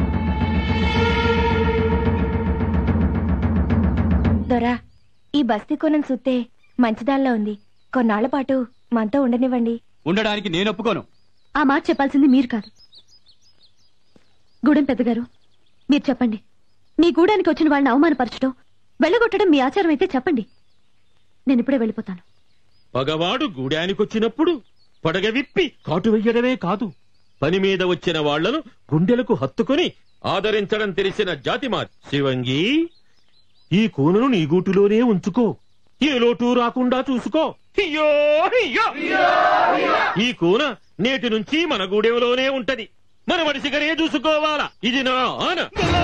N: దొరా ఈ బస్తీ కొనను సుత్తే మంచిదానిలో ఉంది కొన్నాళ్ల పాటు మనతో ఉండనివ్వండి
E: ఉండడానికి నేను ఒప్పుకోను
B: ఆ మాట చెప్పాల్సింది మీరు కాదు గూడెం పెద్దగారు మీరు చెప్పండి మీ గూడానికి వచ్చిన వాళ్ళని అవమానపరచడం వెళ్ళగొట్టడం మీ ఆచారం అయితే చెప్పండి నేను ఇప్పుడే వెళ్ళిపోతాను
C: పగవాడు గూడానికొచ్చినప్పుడు పడగ విప్పి కాటు వెయ్యడమే కాదు పని మీద వచ్చిన వాళ్లను గుండెలకు హత్తుకుని ఆదరించడం తెలిసిన జాతిమా శివంగి ఈ కూనను నీ గూటులోనే ఉంచుకో ఏ లోటు రాకుండా చూసుకో అయ్యో అయ్యో! ఈ కూన నేటి నుంచి మన గూడెంలోనే ఉంటది మన మనిషిగానే చూసుకోవాలా ఇది నా ఆన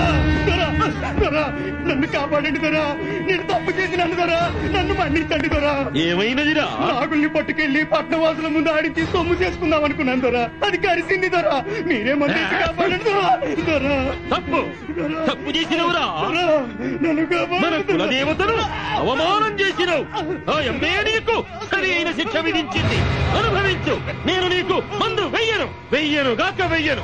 O: నన్ను కాపాడండి దొరా నేను తప్పు చేసినాను దొరా నన్ను మన్నించండి దొరా
C: ఏమైనదిరా
O: నాగుల్ని పట్టుకెళ్లి పట్టణవాసుల ముందు ఆడించి సొమ్ము చేసుకుందాం అనుకున్నాను దొరా అది కరిసింది దొరా మీరే మన్నించి కాపాడండి దొరా దొరా
C: తప్పు తప్పు చేసినవురా
O: నన్ను
C: మన
O: కాపాడండి దొరా.
C: కులదేవతను అవమానం చేసినావు ఆ ఎమ్మె నీకు సరి అయిన శిక్ష విధించింది అనుభవించు నేను నీకు మందు వెయ్యను వెయ్యను గాక వెయ్యను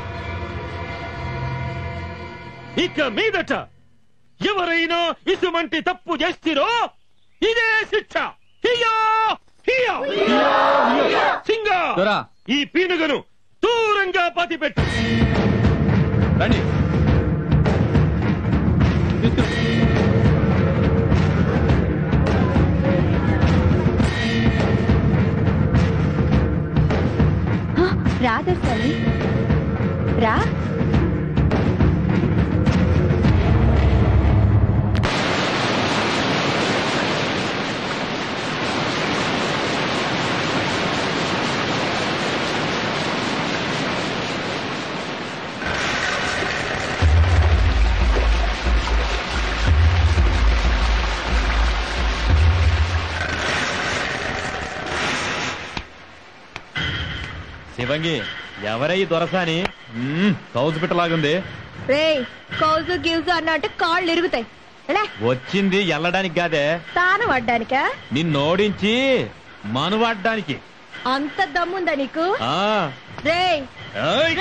C: ఇక మీదట ఎవరైనా ఇసుమంటి తప్పు చేstiరో ఇదే శిక్ష హియా హియా సింగా
E: దొరా.
C: ఈ పీనుగను దూరంగా పాతిపెట్టు
E: రండి
N: రా దొరసాని రా
E: శివంగి ఎవరై దొరసాని కౌజు పిట్టలాగుంది
N: రే కౌజు గివ్జు అన్నట్టు కాళ్ళు ఇరుగుతాయి ఎలా
E: వచ్చింది ఎల్లడానికి కాదే
N: తాను పడ్డానికా
E: నిన్నోడించి మనువాడ్డానికి
N: అంత దమ్ముందా నీకు
E: ఆ
N: రే
E: ఏయ్!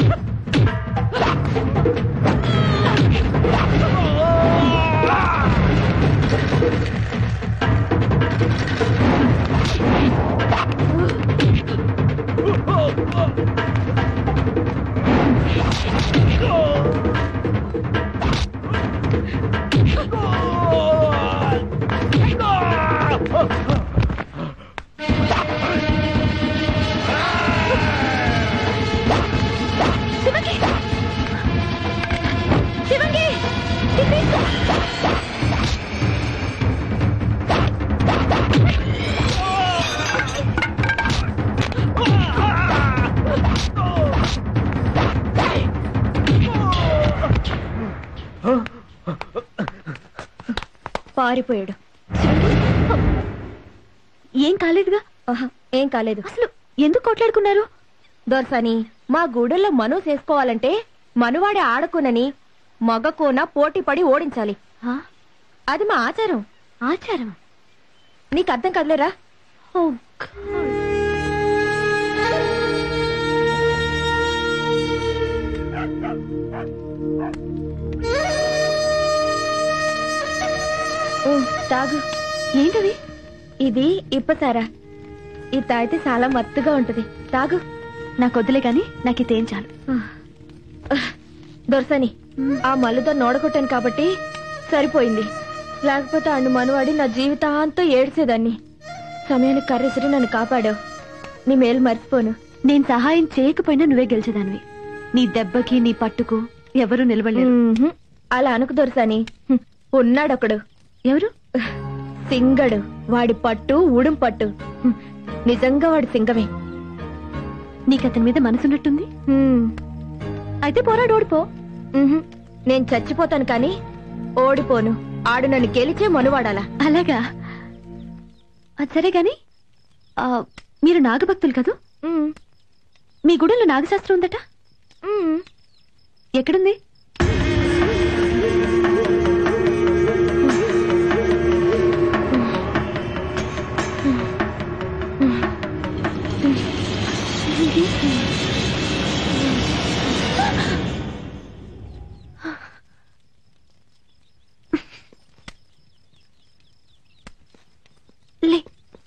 O: ఆ
N: పారిపోయాడు
B: ఏం కాలేదుగా
N: ఆహా, ఏం కాలేదు
B: అసలు ఎందుకు కొట్లాడుకున్నారు
N: దొరసని మా గూడెల్లో మను చేసుకోవాలంటే మనువాడే ఆడకునని మగ కోన పోటీ పడి ఓడించాలి అది మా ఆచారం
B: ఆచారం
N: నీకు అర్థం కదలేరా
B: ఓ
N: ఊ, తాగు
B: ఏంటది
N: ఇది ఇప్పసారా ఇది తాగితే చాలా మత్తుగా ఉంటది తాగు
B: నాకు వద్దులే గాని నాకు ఇదేం చాలు
N: దొరసని ఆ మల్లుతో నోడగొట్టాను కాబట్టి సరిపోయింది లేకపోతే అన్ను మనవాడి నా జీవితాంతం ఏడ్చేదాన్ని సమయానికి కర్రెసిరి నన్ను కాపాడావు నీ మేలు మర్చిపోను
B: నేను సహాయం చేయకపోయినా నువ్వే గెలిచేదానివి నీ దెబ్బకి నీ పట్టుకు ఎవరు నిలవలేరు
N: మ్మ్హ్. అలా అనుకు దొరసని హ్మ్. ఉన్నాడొకడు
B: ఎవరు
N: సింగడు వాడి పట్టు ఉడుం పట్టు హ్మ్. నిజంగా వాడి సింగమే
B: నీకు అతని మీద మనసున్నట్టుంది
N: హ్మ్.
B: అయితే పోరాడు ఓడిపో
N: మ్మ్హ్. నేను చచ్చిపోతాను కానీ ఓడిపోను ఆడు నన్ను గెలిచే మనువాడాలా
B: అలాగా అది సరే గాని ఆ, మీరు నాగభక్తులు కదూ
N: మ్మ్.
B: మీ గుడిలో నాగశాస్త్రం ఉందట
N: మ్మ్.
B: ఎక్కడుంది లే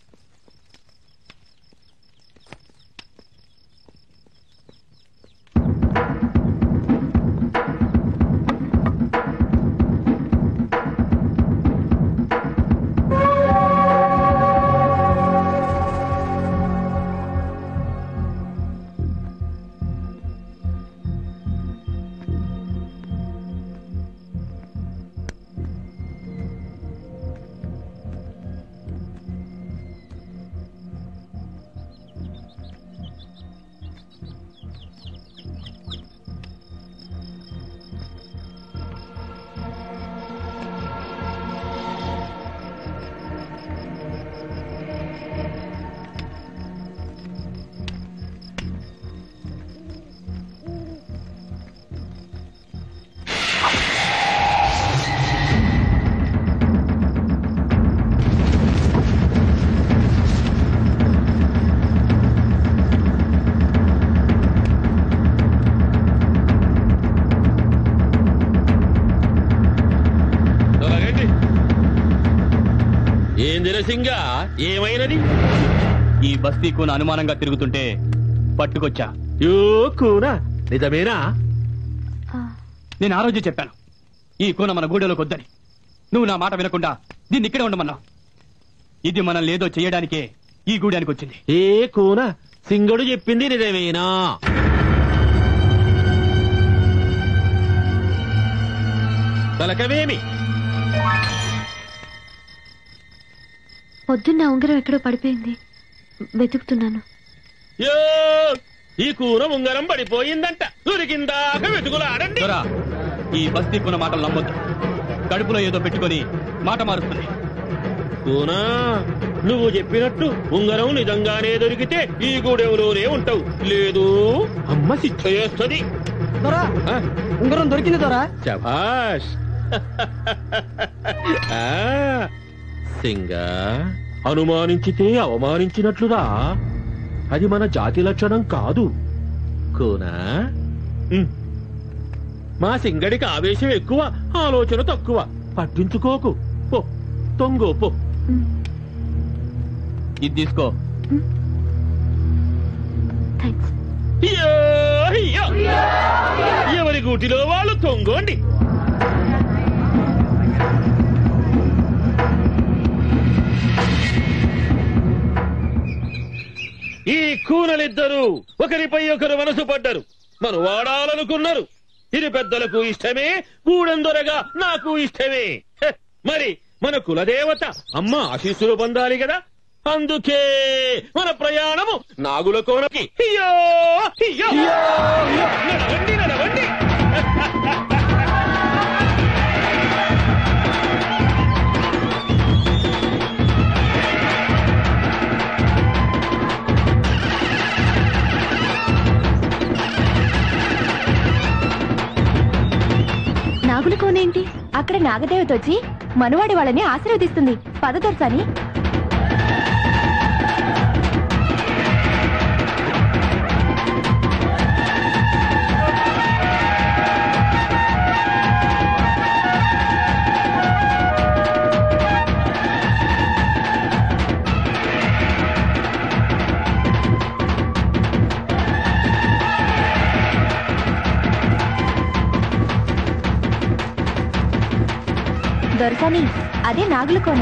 C: ఏందిర సింగ ఏమైనది
E: ఈ బస్తీ కూన అనుమానంగా తిరుగుతుంటే పట్టుకొచ్చా
C: యో కూనా నిజమేనా
E: నేను ఆ రోజు చెప్పాను ఈ కూన మన గూడెలోకి వద్దని నువ్వు నా మాట వినకుండా దీన్ని ఇక్కడే ఉండమన్నావు ఇది మనం లేదో చేయడానికే ఈ గూడానికి వచ్చింది
C: ఏ కూన సింగడు చెప్పింది నిజమేనా తలకవేమి
B: పొద్దున్న ఉంగరం ఎక్కడో పడిపోయింది వెతుకుతున్నాను
C: యో ఈ కూర ఉంగరం పడిపోయిందంట దొరికిందాక వెతుకులాడండి
E: దొరా ఈ బస్తీ కూన మాటలు నమ్మొద్దు కడుపులో ఏదో పెట్టుకొని మాట మారుస్తుంది
C: కూనా నువ్వు చెప్పినట్టు ఉంగరం నిజంగానే దొరికితే ఈ గూడెంలోనే ఉంటావు లేదు అమ్మ శిక్ష చేస్తుంది
H: దొరా ఉంగరం దొరికింది దొరా
C: శభాష్ ఆ, సింగా అనుమానించితే అవమానించినట్లురా అది మన జాతి లక్షణం కాదు కోనా ఉమ్. మా సింగడికి ఆవేశం ఎక్కువ ఆలోచన తక్కువ పట్టించుకోకు పో తొంగో పో
E: ఇది తీసుకో
C: అయ్యో, అయ్యో. ఎవరి గూటిలో వాళ్ళు తొంగోండి ఈ కూనలిద్దరూ ఒకరిపై ఒకరు మనసు పడ్డరు మన వాడాలనుకున్నారు ఇది పెద్దలకు ఇష్టమే గూడెందొరగా నాకు ఇష్టమే హె, మరి మన కులదేవత అమ్మ ఆశీస్సులు పొందాలి కదా అందుకే మన ప్రయాణము నాగుల కోనకి అయ్యో అయ్యో నడవండి నడవండి
B: నాగుల కోనేంటి అక్కడ నాగదేవత వచ్చి మనవాడి వాళ్ళని ఆశీర్వదిస్తుంది పద దొరసాని దొరసాని అదే నాగుల కోన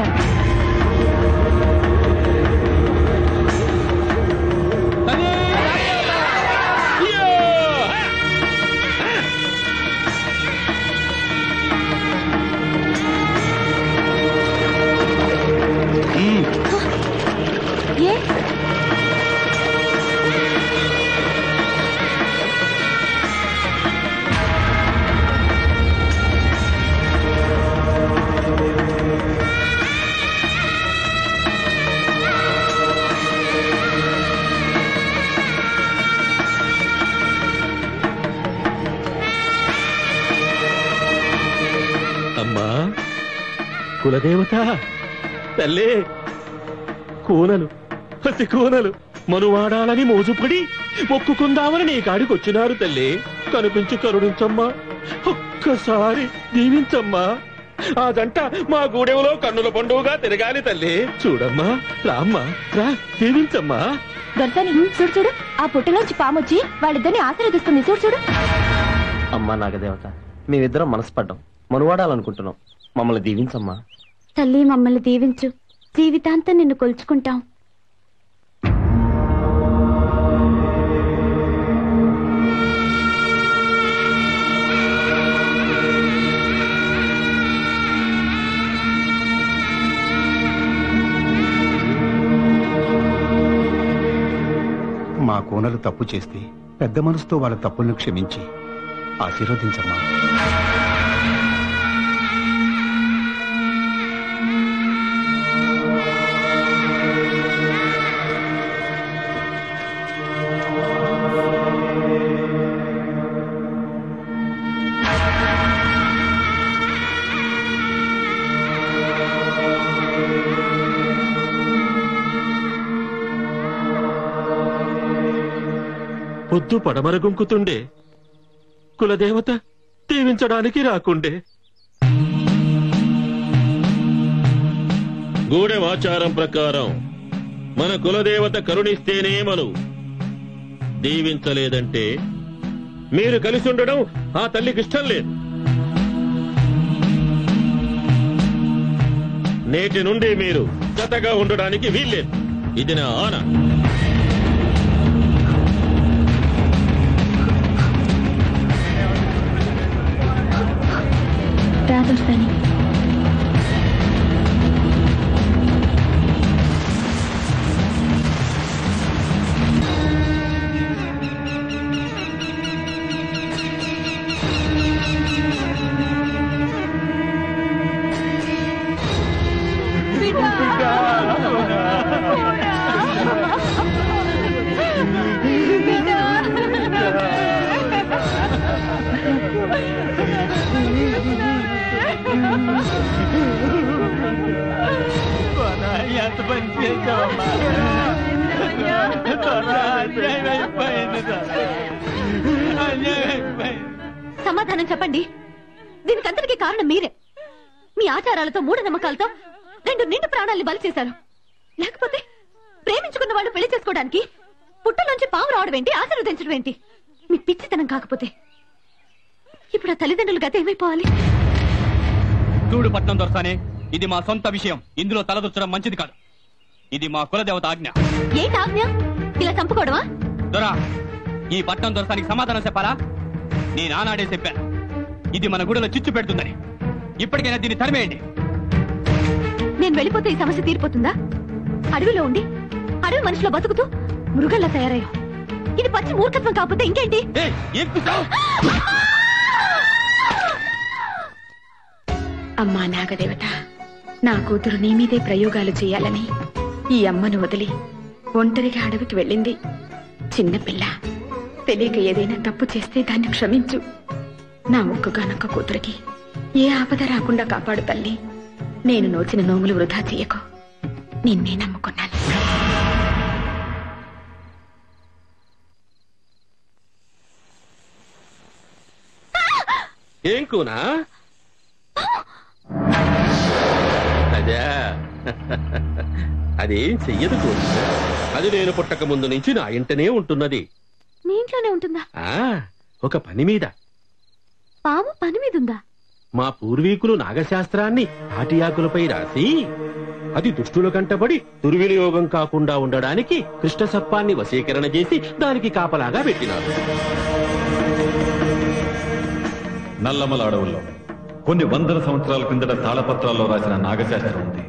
B: ఏ
M: అమ్మా కులదేవత తల్లి కూనలు పసి కూనలు మనువాడాలని మోజుపడి మొక్కుకుందామని నీ కాడికి వచ్చినారు తల్లి కనిపించి కరుణించమ్మా ఒక్కసారి దీవించమ్మా ఆ జంట మా గూడెంలో కన్నుల పండుగగా తిరగాలి తల్లి చూడమ్మా రామ్మా రా దీవించమ్మా
B: దొరసాని చూడు చూడు ఆ పుట్టలోంచి పామొచ్చి వాళ్ళిద్దరిని ఆశీర్వదిస్తుంది చూడు చూడు
E: అమ్మా నాగదేవత మేమిద్దరం మనసుపడ్డాం మనువాడాలనుకుంటున్నాం మమ్మల్ని దీవించమ్మా
B: తల్లి మమ్మల్ని దీవించు జీవితాంతం నిన్ను కొలుచుకుంటాం
G: మా కోనలు తప్పు చేస్తే పెద్ద మనసుతో వాళ్ళ తప్పులను క్షమించి ఆశీర్వదించమ్మా
M: పొద్దు పడమరగుంకుతుండే కులదేవత దీవించడానికి రాకుండే గూడెం ఆచారం ప్రకారం మన కులదేవత కరుణిస్తేనే మను దీవించలేదంటే మీరు కలిసి ఉండడం ఆ తల్లికి ఇష్టం లేదు నేటి నుండి మీరు జతగా ఉండడానికి వీల్లేదు ఇది నా ఆన
B: రా దొరసాని
O: ఎంత పని చేసావమ్మా అన్యాయం అయిపోయింది అన్యాయం అయిపోయింది
B: సమాధానం చెప్పండి దీనికంతటికి కారణం మీరే మీ ఆచారాలతో మూఢనమ్మకాలతో రెండు నిండు ప్రాణాల్ని బలి చేశారు లేకపోతే ప్రేమించుకున్న వాళ్ళు పెళ్లి చేసుకోవడానికి పుట్టలోంచి పాము రావడం ఏంటి ఆశీర్వదించడం ఏంటి మీ పిచ్చితనం కాకపోతే ఇప్పుడు ఆ తల్లిదండ్రులు గత ఏమైపోవాలి
P: చూడు పట్నం దొరసానే ఇది మా సొంత విషయం ఇందులో తలదొచ్చడం మంచిది కాదు ఇది మా కులదేవత ఆజ్ఞ
B: ఏంటి ఆజ్ఞ ఇలా చంపుకోవడమా
P: దొరా ఈ పట్నం దొరసానికి సమాధానం చెప్పాలా నీ నానాడే చెప్పాను ఇది మన గుడిలో చిచ్చు పెడుతుందని ఇప్పటికైనా దీన్ని తరిమేయండి
B: నేను వెళ్ళిపోతే ఈ సమస్య తీరిపోతుందా అడవిలో ఉండి అడవి మనిషిలో బతుకుతూ మృగంలా తయారయ్యా ఇది పచ్చి మూర్ఖత్వం కాకపోతే ఇంకేంటి
A: అమ్మా నాగదేవత నా కూతురు నీ మీదే ప్రయోగాలు చేయాలని ఈ అమ్మను వదిలి ఒంటరిగా అడవికి వెళ్ళింది చిన్నపిల్ల తెలియక ఏదైనా తప్పు చేస్తే దాన్ని క్షమించు నా ఒక్కగానొక్క కూతురికి ఏ ఆపద రాకుండా కాపాడు తల్లి నేను నోచిన నోములు వృధా చేయకు నిన్నే నమ్ముకున్నాను
M: ఏం కూనా అదే అదేం చెయ్యదు కూనా అది నేను పుట్టక ముందు నుంచి నా ఇంటనే ఉంటున్నది
B: మీ ఇంట్లోనే ఉంటుందా
M: ఆ ఒక పని మీద
B: పాము పని మీద ఉందా
M: మా పూర్వీకులు నాగశాస్త్రాన్ని ఆటియాకులపై రాసి అది దుష్టుల కంటబడి దుర్వినియోగం కాకుండా ఉండడానికి కృష్ణ సర్పాన్ని వశీకరణ చేసి దానికి కాపలాగా పెట్టినారు
F: నల్లమల అడవుల్లో కొన్ని వందల సంవత్సరాల కిందట తాళపత్రాల్లో రాసిన నాగశాస్త్రం ఉంది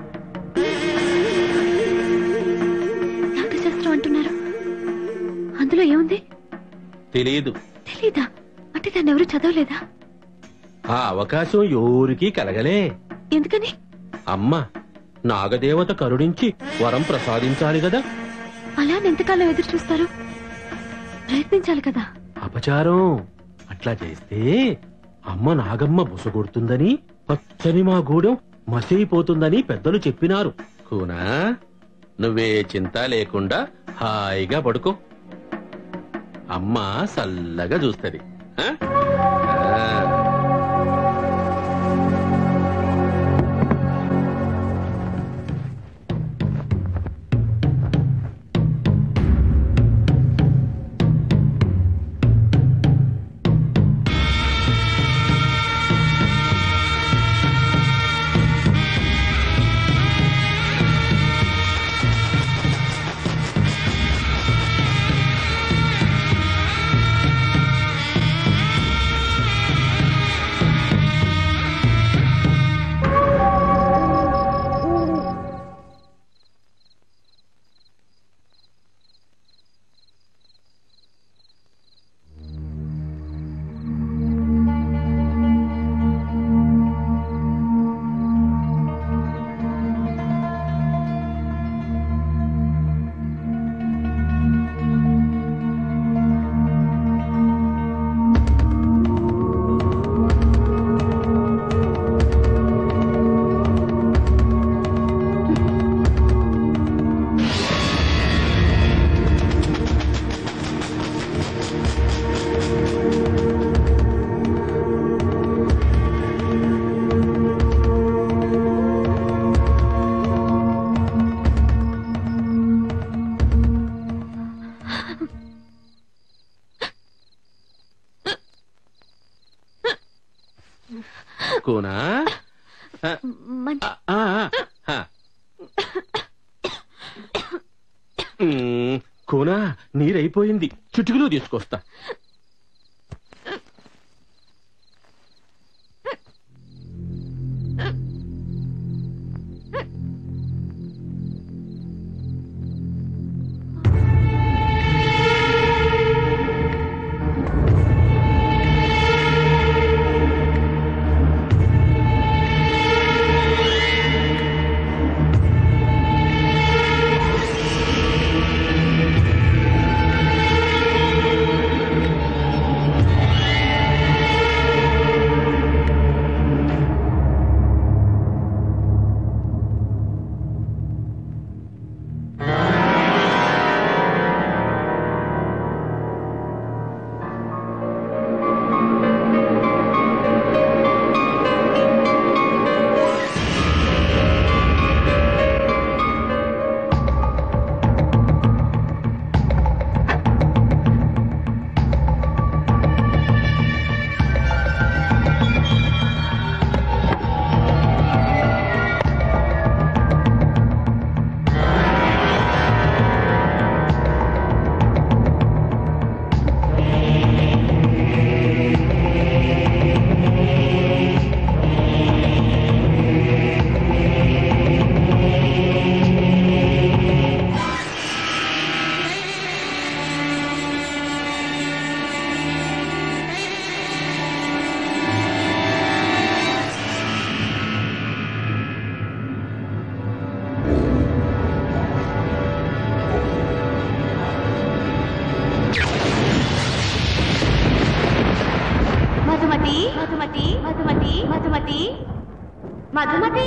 B: నాగశాస్త్రం అంటున్నారు అందులో ఏముంది
M: తెలియదు
B: తెలీదా అంటే దాన్ని ఎవరు చదవలేదా
M: ఆ అవకాశం ఎవరికీ కలగలే
B: ఎందుకని
M: అమ్మ నాగదేవత కరుణించి వరం ప్రసాదించాలి గదా
B: అలా అని ఎంతకాలం ఎదురు చూస్తారు ప్రయత్నించాలి కదా
M: అపచారం అట్లా చేస్తే అమ్మ నాగమ్మ బుసగొడుతుందని పచ్చని మా గూడెం మసైపోతుందని పెద్దలు చెప్పినారు కూనా నువ్వే చింత లేకుండా హాయిగా పడుకో అమ్మ సల్లగా చూస్తది ఆ? ఆ. కూనా ఆ, ఆ, ఆ, ఆ. మ్మ్, కూనా నీరైపోయింది చిటికలో తీసుకొస్తా
J: మధుమతి మధుమతి మధుమతి మధుమతి మధుమతి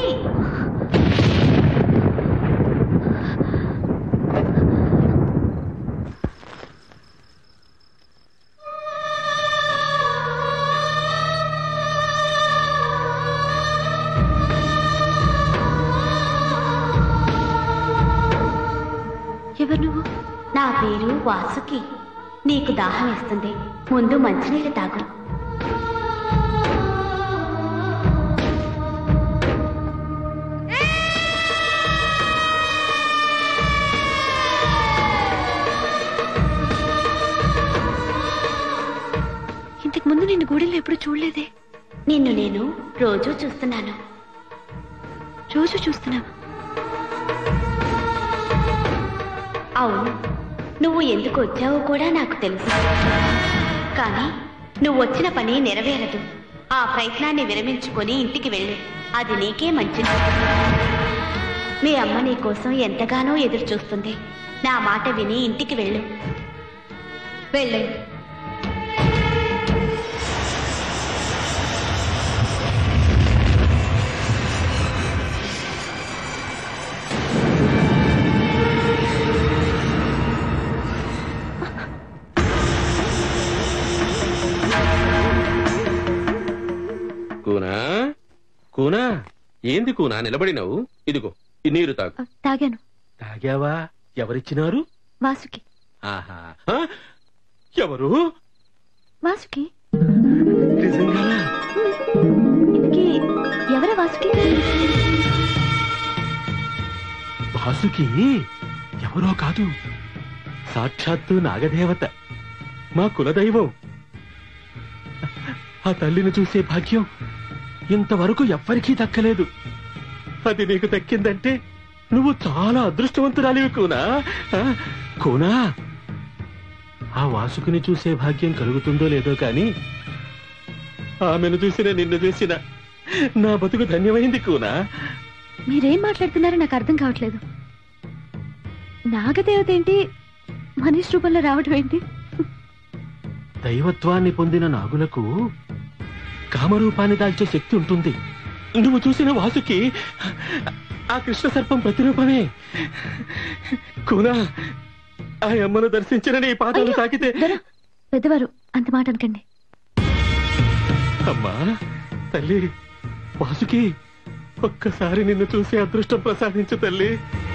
B: ఎవరు నువ్వు
J: నా పేరు వాసుకి నీకు దాహం వేస్తుంది ముందు మంచినీళ్ళు తాగు
B: ఇంతకు ముందు నిన్ను గూడెల్లో ఎప్పుడు చూడలేదే
J: నిన్ను నేను రోజూ చూస్తున్నాను
B: రోజు చూస్తున్నావా
J: అవును నువ్వు ఎందుకు వచ్చావో కూడా నాకు తెలుసు కానీ నువ్వు వచ్చిన పని నెరవేరదు ఆ ప్రయత్నాన్ని విరమించుకొని ఇంటికి వెళ్ళు అది నీకే మంచిది మీ అమ్మ నీ కోసం ఎంతగానో ఎదురు చూస్తుంది నా మాట విని ఇంటికి వెళ్ళు వెళ్ళు
M: కూనా కూనా ఏంది కూనా నిలబడినావు ఇదిగో ఈ నీరు తాగు
B: తాగాను
M: తాగావా ఎవరిచ్చినారు
B: వాసుకి
M: ఆహా ఆ? ఎవరు
B: వాసుకి
M: నిజంగానా
B: ఇంతకీ ఎవరా వాసుకి
M: వాసుకి ఎవరో కాదు సాక్షాత్తు నాగదేవత మా కులదైవం ఆ తల్లిని చూసే భాగ్యం ఇంతవరకు ఎవ్వరికీ దక్కలేదు అది నీకు దక్కిందంటే నువ్వు చాలా అదృష్టవంతురాలివి కూనా ఆ, కూనా ఆ వాసుకుని చూసే భాగ్యం కలుగుతుందో లేదో కాని ఆమెను చూసిన నిన్ను చూసిన నా బతుకు ధన్యమైంది కూనా
B: మీరేం మాట్లాడుతున్నారో నాకు అర్థం కావట్లేదు నాగదేవత ఏంటి మనిషి రూపంలో రావడం ఏంటి
M: దైవత్వాన్ని పొందిన నాగులకు కామరూపాన్ని దాల్చే శక్తి ఉంటుంది నువ్వు చూసిన వాసుకి ఆ కృష్ణ సర్పం ప్రతిరూపమే కూనా ఆ అమ్మను దర్శించిన నీ పాదాలు తాకితే
B: పెద్దవారు అంత మాట అనకండి
M: అమ్మా తల్లి వాసుకి ఒక్కసారి నిన్ను చూసి అదృష్టం ప్రసాదించు తల్లి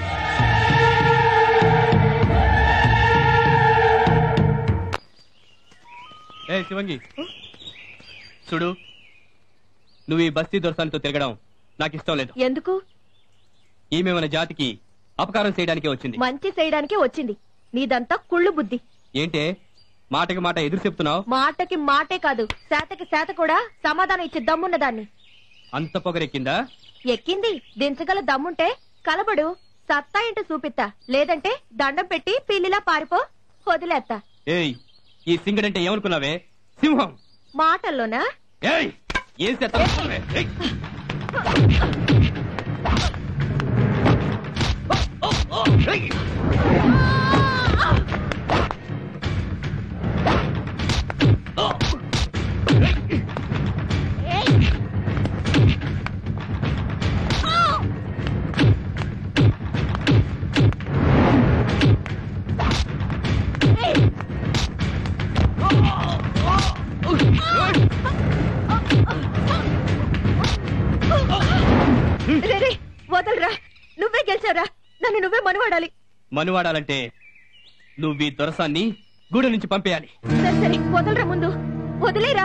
P: ఏ శివంగి చూడు నువ్వు ఈ బస్తీ దొరసానితో తిరగడం నాకు ఇష్టం లేదు
N: ఎందుకు
P: ఈమె మన జాతికి అపకారం చేయడానికే వచ్చింది
N: మంచి చేయడానికే వచ్చింది నీదంతా కుళ్ళు బుద్ధి
P: ఏంటే మాటకి మాట ఎదురు చెప్తున్నావు
N: మాటకి మాటే కాదు శాతకి శాత కూడా సమాధానం ఇచ్చే దమ్మున్న దాన్ని
P: అంత పొగరెక్కిందా
N: ఎక్కింది దించగల దమ్ముంటే కలబడు సత్తా ఇంటి చూపిత్తా లేదంటే దండం పెట్టి పిల్లిలా పారిపో వదిలేత్తా
P: ఏయ్ ఈ సింగడంటే ఏమనుకున్నావే సింహం
N: మాటల్లోనా
P: ఏయ్ ఏం చేస్తావే? ఏయ్
N: రే, రే, వదలరా నువ్వే గెలిచారా నన్ను నువ్వే మనవాడాలి
P: మనువాడాలంటే నువ్వు ఈ దొరసాన్ని గూడు నుంచి పంపేయాలి
N: సరే సరే వదలరా ముందు వదిలేరా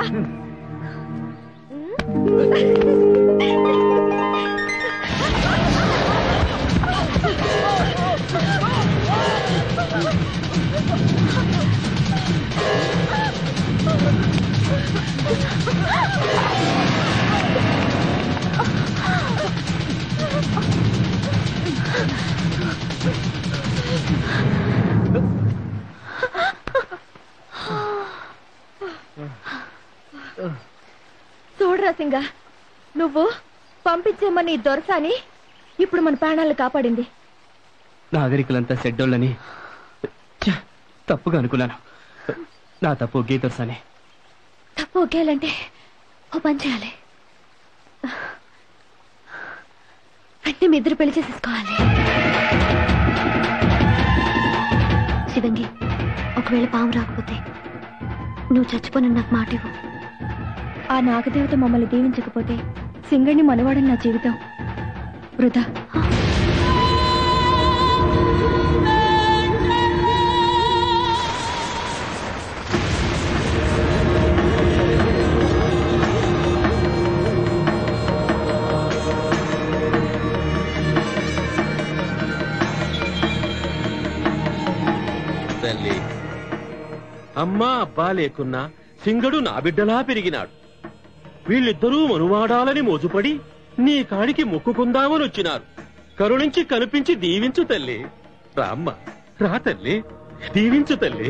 N: చూడరా సింగ నువ్వు పంపించేమని దొరసాని ఇప్పుడు మన ప్రాణాలను కాపాడింది
P: నాగరికులంతా సెడ్డోళ్ళని ఛ, తప్పుగా అనుకున్నాను నా తప్పు గీతర్సాని
N: తప్పు ఒకేయాలంటే
B: ఓ పని చేయాలి వెంటనే మీ ఇద్దరు పెళ్లి చేసేసుకోవాలి శివంగి ఒకవేళ పాము రాకపోతే నువ్వు చచ్చిపోయిన నాకు మాట ఇవ్వు
N: ఆ నాగదేవత మమ్మల్ని దీవించకపోతే సింగడిని మనవాడని నా జీవితం వృధా
M: తల్లి అమ్మా అబ్బా లేకున్నా సింగడు నా బిడ్డలా పెరిగినాడు వీళ్ళిద్దరూ మనువాడాలని మోజుపడి నీ కాడికి మొక్కుకుందామని వచ్చినారు కరుణించి కనిపించి దీవించు తల్లి రామ్మ రా తల్లి దీవించు తల్లి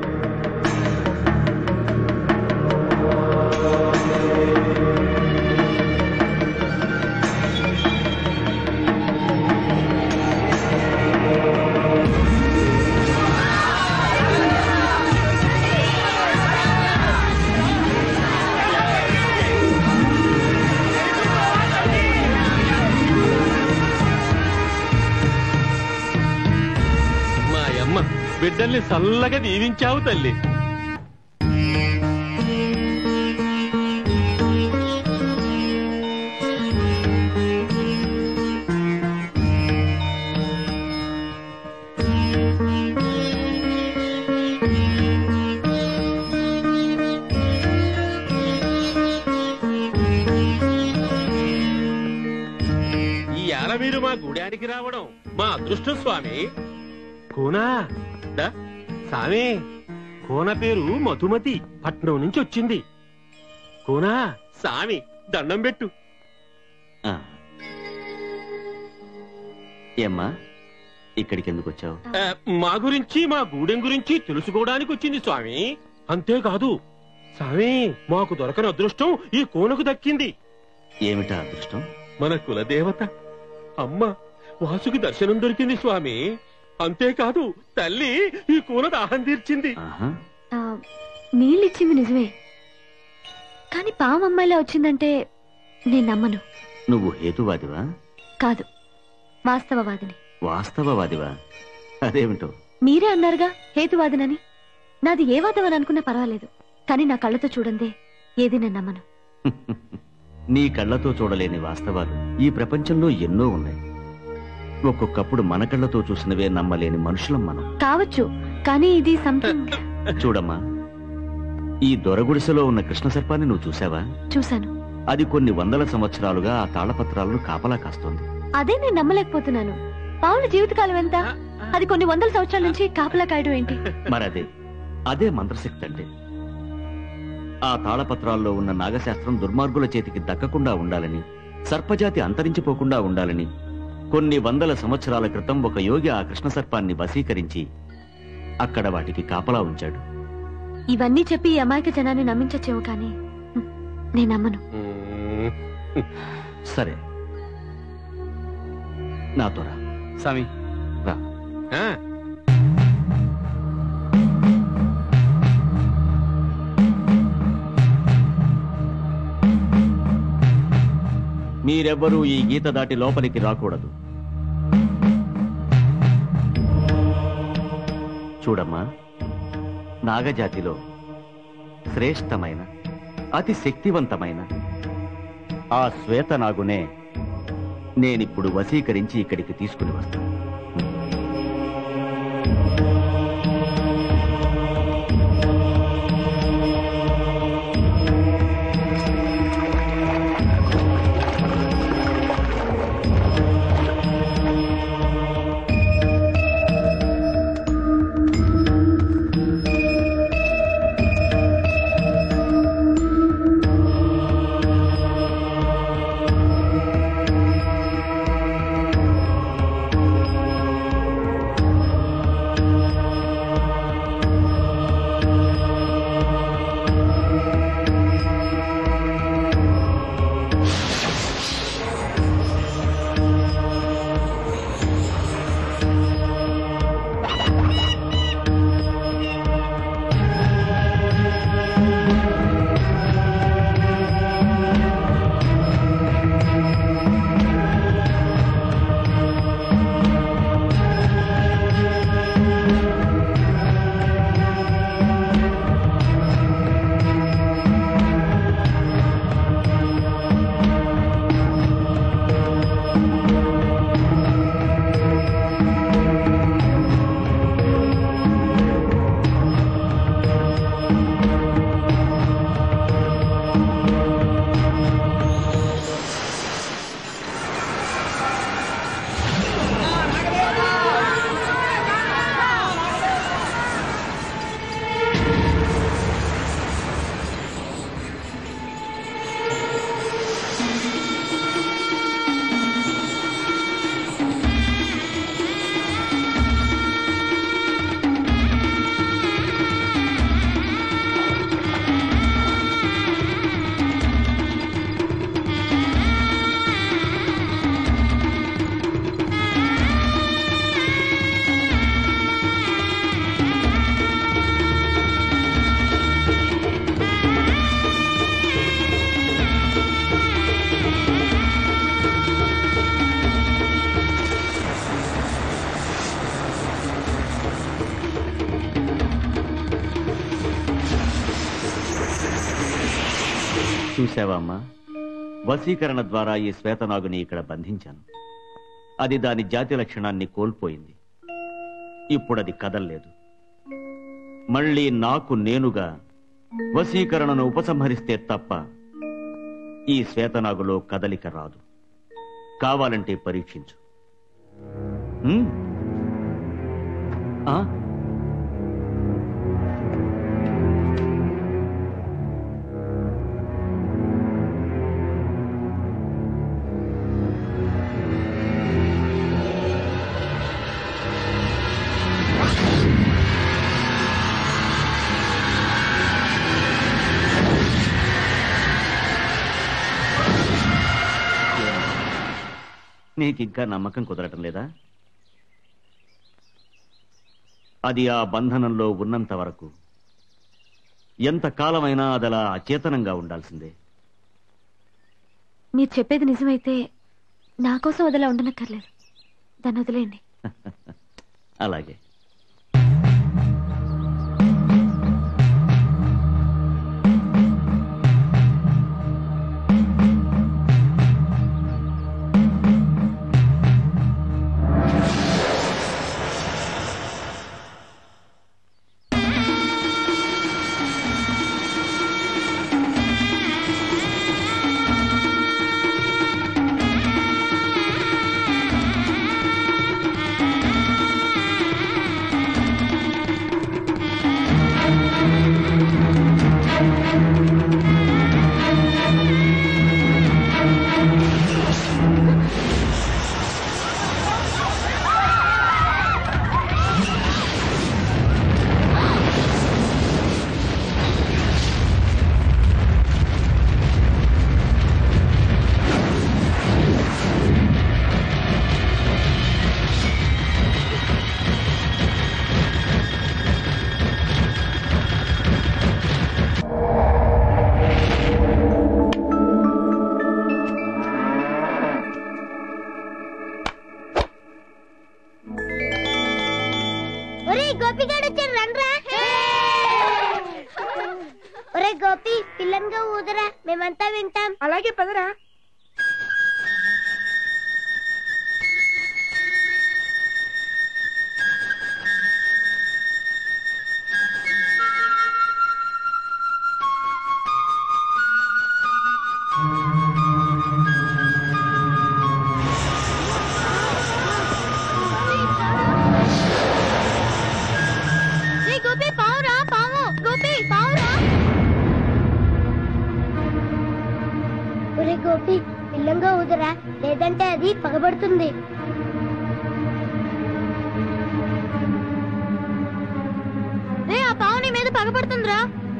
M: మా అమ్మ బిడ్డల్ని చల్లగా దీవించావు తల్లి ఈ ఏళ మీరు మా గూడానికి రావడం మా అదృష్టం స్వామి కోనా దా, సామి కోన పేరు మధుమతి పట్నం నుంచి వచ్చింది కోనా సామి దండం పెట్టు
Q: ఏమ్మా ఇక్కడికి ఎందుకు వచ్చావు
M: ఆ, మా గురించి మా గూడెం గురించి తెలుసుకోవడానికి వచ్చింది స్వామి అంతేకాదు స్వామి మాకు దొరకని అదృష్టం ఈ కోనకు దక్కింది
Q: ఏమిటా అదృష్టం
M: మన కులదేవత అమ్మ వాసుకి దర్శనం దొరికింది స్వామి అంతేకాదు తల్లి ఈ కూన దాహం తీర్చింది
B: ఆ, నీళ్ళిచ్చింది నిజమే కానీ పాము అమ్మాయిలా వచ్చిందంటే నేను నమ్మను
Q: నువ్వు హేతువాదివా
B: కాదు వాస్తవవాదిని
Q: వాస్తవవాదివా అదేమిటో
B: మీరే అన్నారుగా హేతువాదినని నాది ఏ వాదం అని అనుకున్నా పర్వాలేదు కానీ నా కళ్ళతో చూడందే ఏది నేను నమ్మను
Q: నీ కళ్ళతో చూడలేని వాస్తవాలు ఈ ప్రపంచంలో ఎన్నో ఉన్నాయి ఒక్కొక్కప్పుడు మన కళ్ళతో చూసినవే నమ్మలేని మనుషులం మనం
B: కావచ్చు కానీ ఇది సంథింగ్
Q: చూడమ్మా ఈ దొరగుడిసెలో ఉన్న కృష్ణ సర్పాన్ని నువ్వు చూసావా
B: చూశాను
Q: అది కొన్ని వందల సంవత్సరాలుగా ఆ తాళపత్రాలను కాపలా కాస్తోంది
B: అదే నేను నమ్మలేకపోతున్నాను పావుల జీవితకాలం ఎంత అది కొన్ని వందల సంవత్సరాల నుంచి కాపలా కాయడం ఏంటి
Q: మరదే అదే మంత్రశక్తి అంటే ఆ తాళపత్రాల్లో ఉన్న నాగశాస్త్రం దుర్మార్గుల చేతికి దక్కకుండా ఉండాలని సర్పజాతి అంతరించిపోకుండా ఉండాలని కొన్ని వందల సంవత్సరాల క్రితం ఒక యోగి ఆ కృష్ణ సర్పాన్ని వశీకరించి అక్కడ వాటికి కాపలా ఉంచాడు
B: ఇవన్నీ చెప్పి ఈ అమాయక జనాన్ని నమ్మించచ్చేమో కానీ హ్మ్, నేను నమ్మను
Q: సరే నా త్వర
P: స్వామి
Q: రా మీరెవ్వరూ ఈ గీత దాటి లోపలికి రాకూడదు చూడమ్మా నాగజాతిలో శ్రేష్టమైన అతి శక్తివంతమైన ఆ శ్వేతనాగునే నేనిప్పుడు వశీకరించి ఇక్కడికి తీసుకుని వస్తాను చూసావా అమ్మా వశీకరణ ద్వారా ఈ శ్వేతనాగుని ఇక్కడ బంధించాను అది దాని జాతి లక్షణాన్ని కోల్పోయింది ఇప్పుడది కదల్లేదు మళ్ళీ నాకు నేనుగా వశీకరణను ఉపసంహరిస్తే తప్ప ఈ శ్వేతనాగులో కదలిక రాదు కావాలంటే పరీక్షించు ఉమ్. ఆ? నీకింకా నమ్మకం కుదరటం లేదా అది ఆ బంధనంలో ఉన్నంత వరకు ఎంత కాలమైనా అదలా అచేతనంగా ఉండాల్సిందే
B: మీరు చెప్పేది నిజమైతే నా కోసం వదిలా ఉండనక్కర్లేదు దాన్ని వదిలేయండి
Q: అలాగే
R: ఒరే గోపిగాడు వచ్చాడు రండ్రా ఒరే గోపి పిల్లంగా ఊదరా మేమంతా వింటాం అలాగే పదరా రే గోపి పావురా పావు గోపి పావురా ఒరే గోపి పిల్లంగా ఊదరా లేదంటే అది పగబడుతుంది రే ఆ పావు నీ మీద పగబడుతుందిరా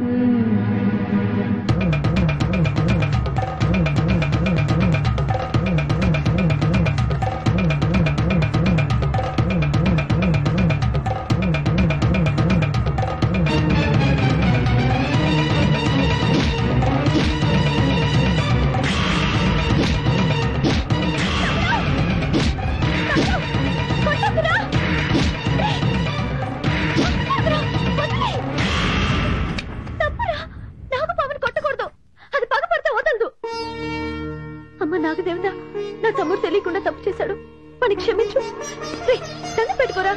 B: తప్పురా నాగపాముని కొట్టకూడదు అది పగపడితే వదలదు అమ్మ నాగదేవత నా తమ్ముడు తెలియకుండా తప్పు చేశాడు వాడిని క్షమించు రేయ్, దండం పెట్టుకోరా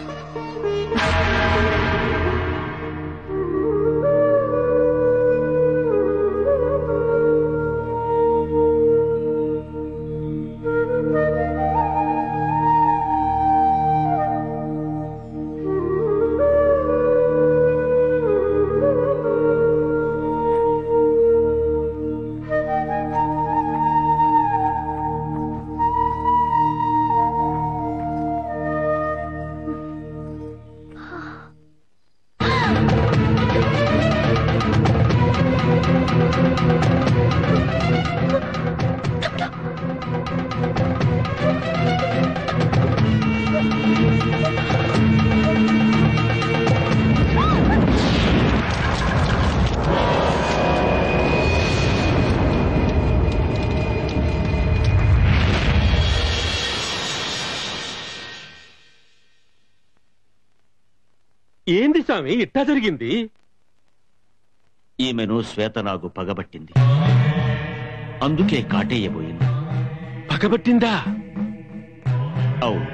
M: ఏంది స్వామి ఇట్టా జరిగింది
Q: ఈమెను శ్వేతనాగు పగబట్టింది అందుకే కాటేయబోయింది
M: పగబట్టిందా
Q: అవును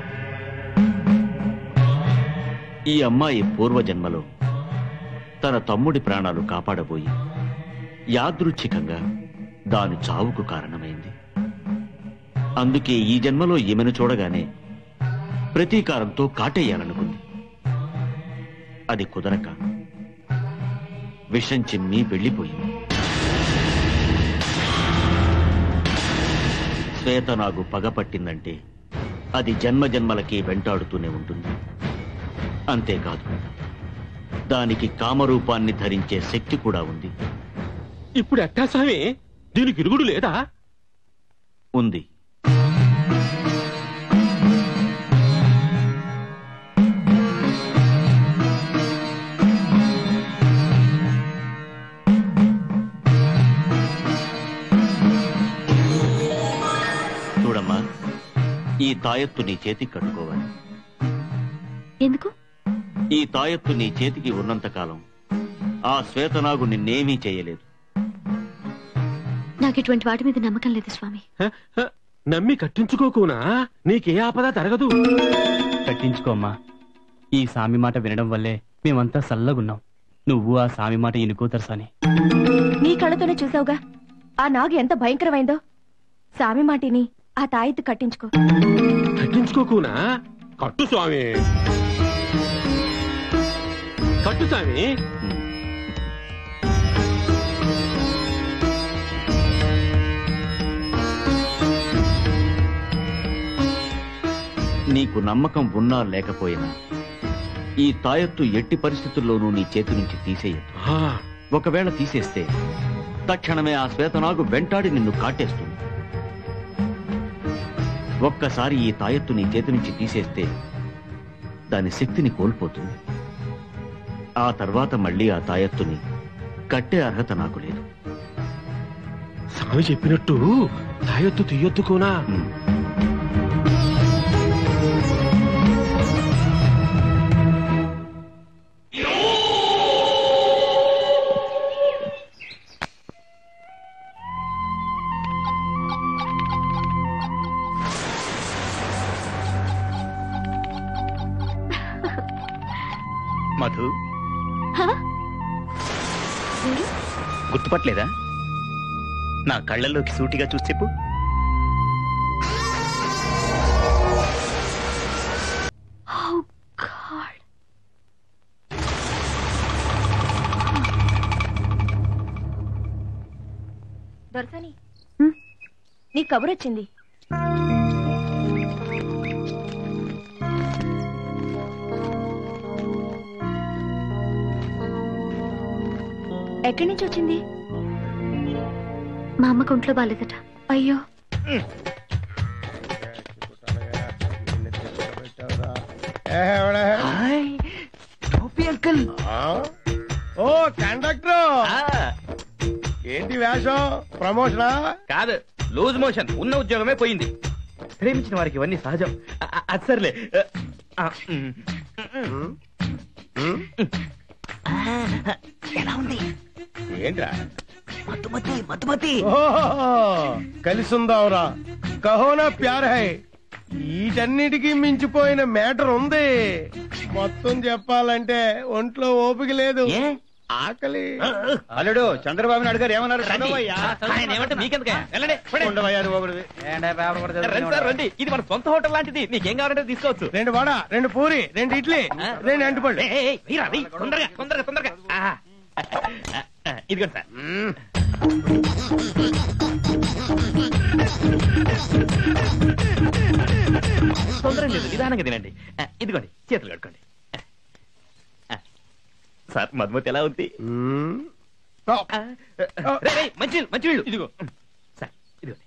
Q: ఈ అమ్మాయి పూర్వజన్మలో తన తమ్ముడి ప్రాణాలు కాపాడబోయి యాదృచ్ఛికంగా దాని చావుకు కారణమైంది అందుకే ఈ జన్మలో ఈమెను చూడగానే ప్రతీకారంతో కాటేయాలనుకుంది అది కుదరక విషం చిమ్మి వెళ్ళిపోయింది శ్వేత నాకు పగపట్టిందంటే అది జన్మ జన్మలకి వెంటాడుతూనే ఉంటుంది అంతేకాదు దానికి కామరూపాన్ని ధరించే శక్తి కూడా ఉంది
M: ఇప్పుడు ఎట్టా స్వామి దీనికి ఇరుగుడు లేదా
Q: ఉంది చూడమ్మా ఈ తాయెత్తు నీ చేతికి కట్టుకోవాలి
B: ఎందుకు
Q: ఈ తాయెత్తు నీ చేతికి ఉన్నంతకాలం ఆ శ్వేతనాగు నిన్నేమీ చేయలేదు
B: నాకు ఇటువంటి వాటి మీద నమ్మకం లేదు స్వామి
M: హ, హ, నమ్మి కట్టించుకోకునా నీకే ఆపద జరగదు
E: కట్టించుకోమ్మా ఈ సామి మాట వినడం వల్లే మేమంతా సల్లగున్నాం నువ్వు ఆ సామి మాట ఇనుకోతరు సాని
N: నీ కళ్ళతోనే చూసావుగా ఆ నాగు ఎంత భయంకరమైందో సామి మాటిని ఆ తాయిత్తు కట్టించుకో
M: కట్టించుకోకునా కట్టు స్వామి కట్టు స్వామి
Q: నీకు నమ్మకం ఉన్నా లేకపోయినా ఈ తాయెత్తు ఎట్టి పరిస్థితుల్లోనూ నీ చేతి నుంచి తీసేయద్దు
M: ఆ,
Q: ఒకవేళ తీసేస్తే తక్షణమే ఆ శ్వేతనాగు వెంటాడి నిన్ను కాటేస్తుంది ఒక్కసారి ఈ తాయెత్తు నీ చేతి నుంచి తీసేస్తే దాని శక్తిని కోల్పోతుంది ఆ తర్వాత మళ్ళీ ఆ తాయెత్తుని కట్టే అర్హత నాకు లేదు
M: స్వామి చెప్పినట్టు తాయొత్తు తీయొద్దుకోనా
L: మధు గుర్తుపట్టలేదా నా కళ్ళల్లోకి సూటిగా చూసి చెప్పు
N: దొరసని నీ కబురొచ్చింది ఎక్కడి నుంచి వచ్చింది
B: మా అమ్మకు ఒంట్లో బాలేదట అయ్యో
D: అంకుల్ ఓ కండక్టర్ ఏంటి వేషం ప్రమోషనా
E: కాదు లూజ్ మోషన్ ఉన్న ఉద్యోగమే పోయింది ప్రేమించిన వారికి ఇవన్నీ సహజం అ- అ- అది సర్లే ఆ, ఉమ్.
L: ఎలా ఉంది
D: ఏంట్రా
L: మధుమతి మధుమతి
D: ఓహో కలిసుందావురా కహోనా ప్యార్ హై వీటన్నిటికీ మించిపోయిన మ్యాటర్ ఉంది మొత్తం చెప్పాలంటే ఒంట్లో ఓపిక లేదు ఆకలి
L: అల్లుడు చంద్రబాబు నాయుడు గారు ఏమన్నారు
E: ఆయన ఏమంటే మీకెందుకే వెళ్ళండి పోండి. రండి సార్ రండి ఇది మన సొంత హోటల్ లాంటిది నీకేం కావాలంటే తీసుకోవచ్చు
D: రెండు వడ రెండు పూరి రెండు ఇడ్లీ రెండు అంటుపళ్ళు
E: ఏయ్, ఏయ్, వెయ్యిరా, వెయ్యి. తొందరగా తొందరగా తొందరగా ఆ. ఆ, ఇదిగోండి సార్ తొందర లేదు నిదానంగా తినండి ఆ, ఇదిగోండి చేతులు కట్టుకోండి ఆ. సార్ మధుమతి ఎలా ఉంది ఆ, రేయ్, రేయ్, మంచి మంచి వీళ్ళు ఇదిగో సార్ ఇదిగోండి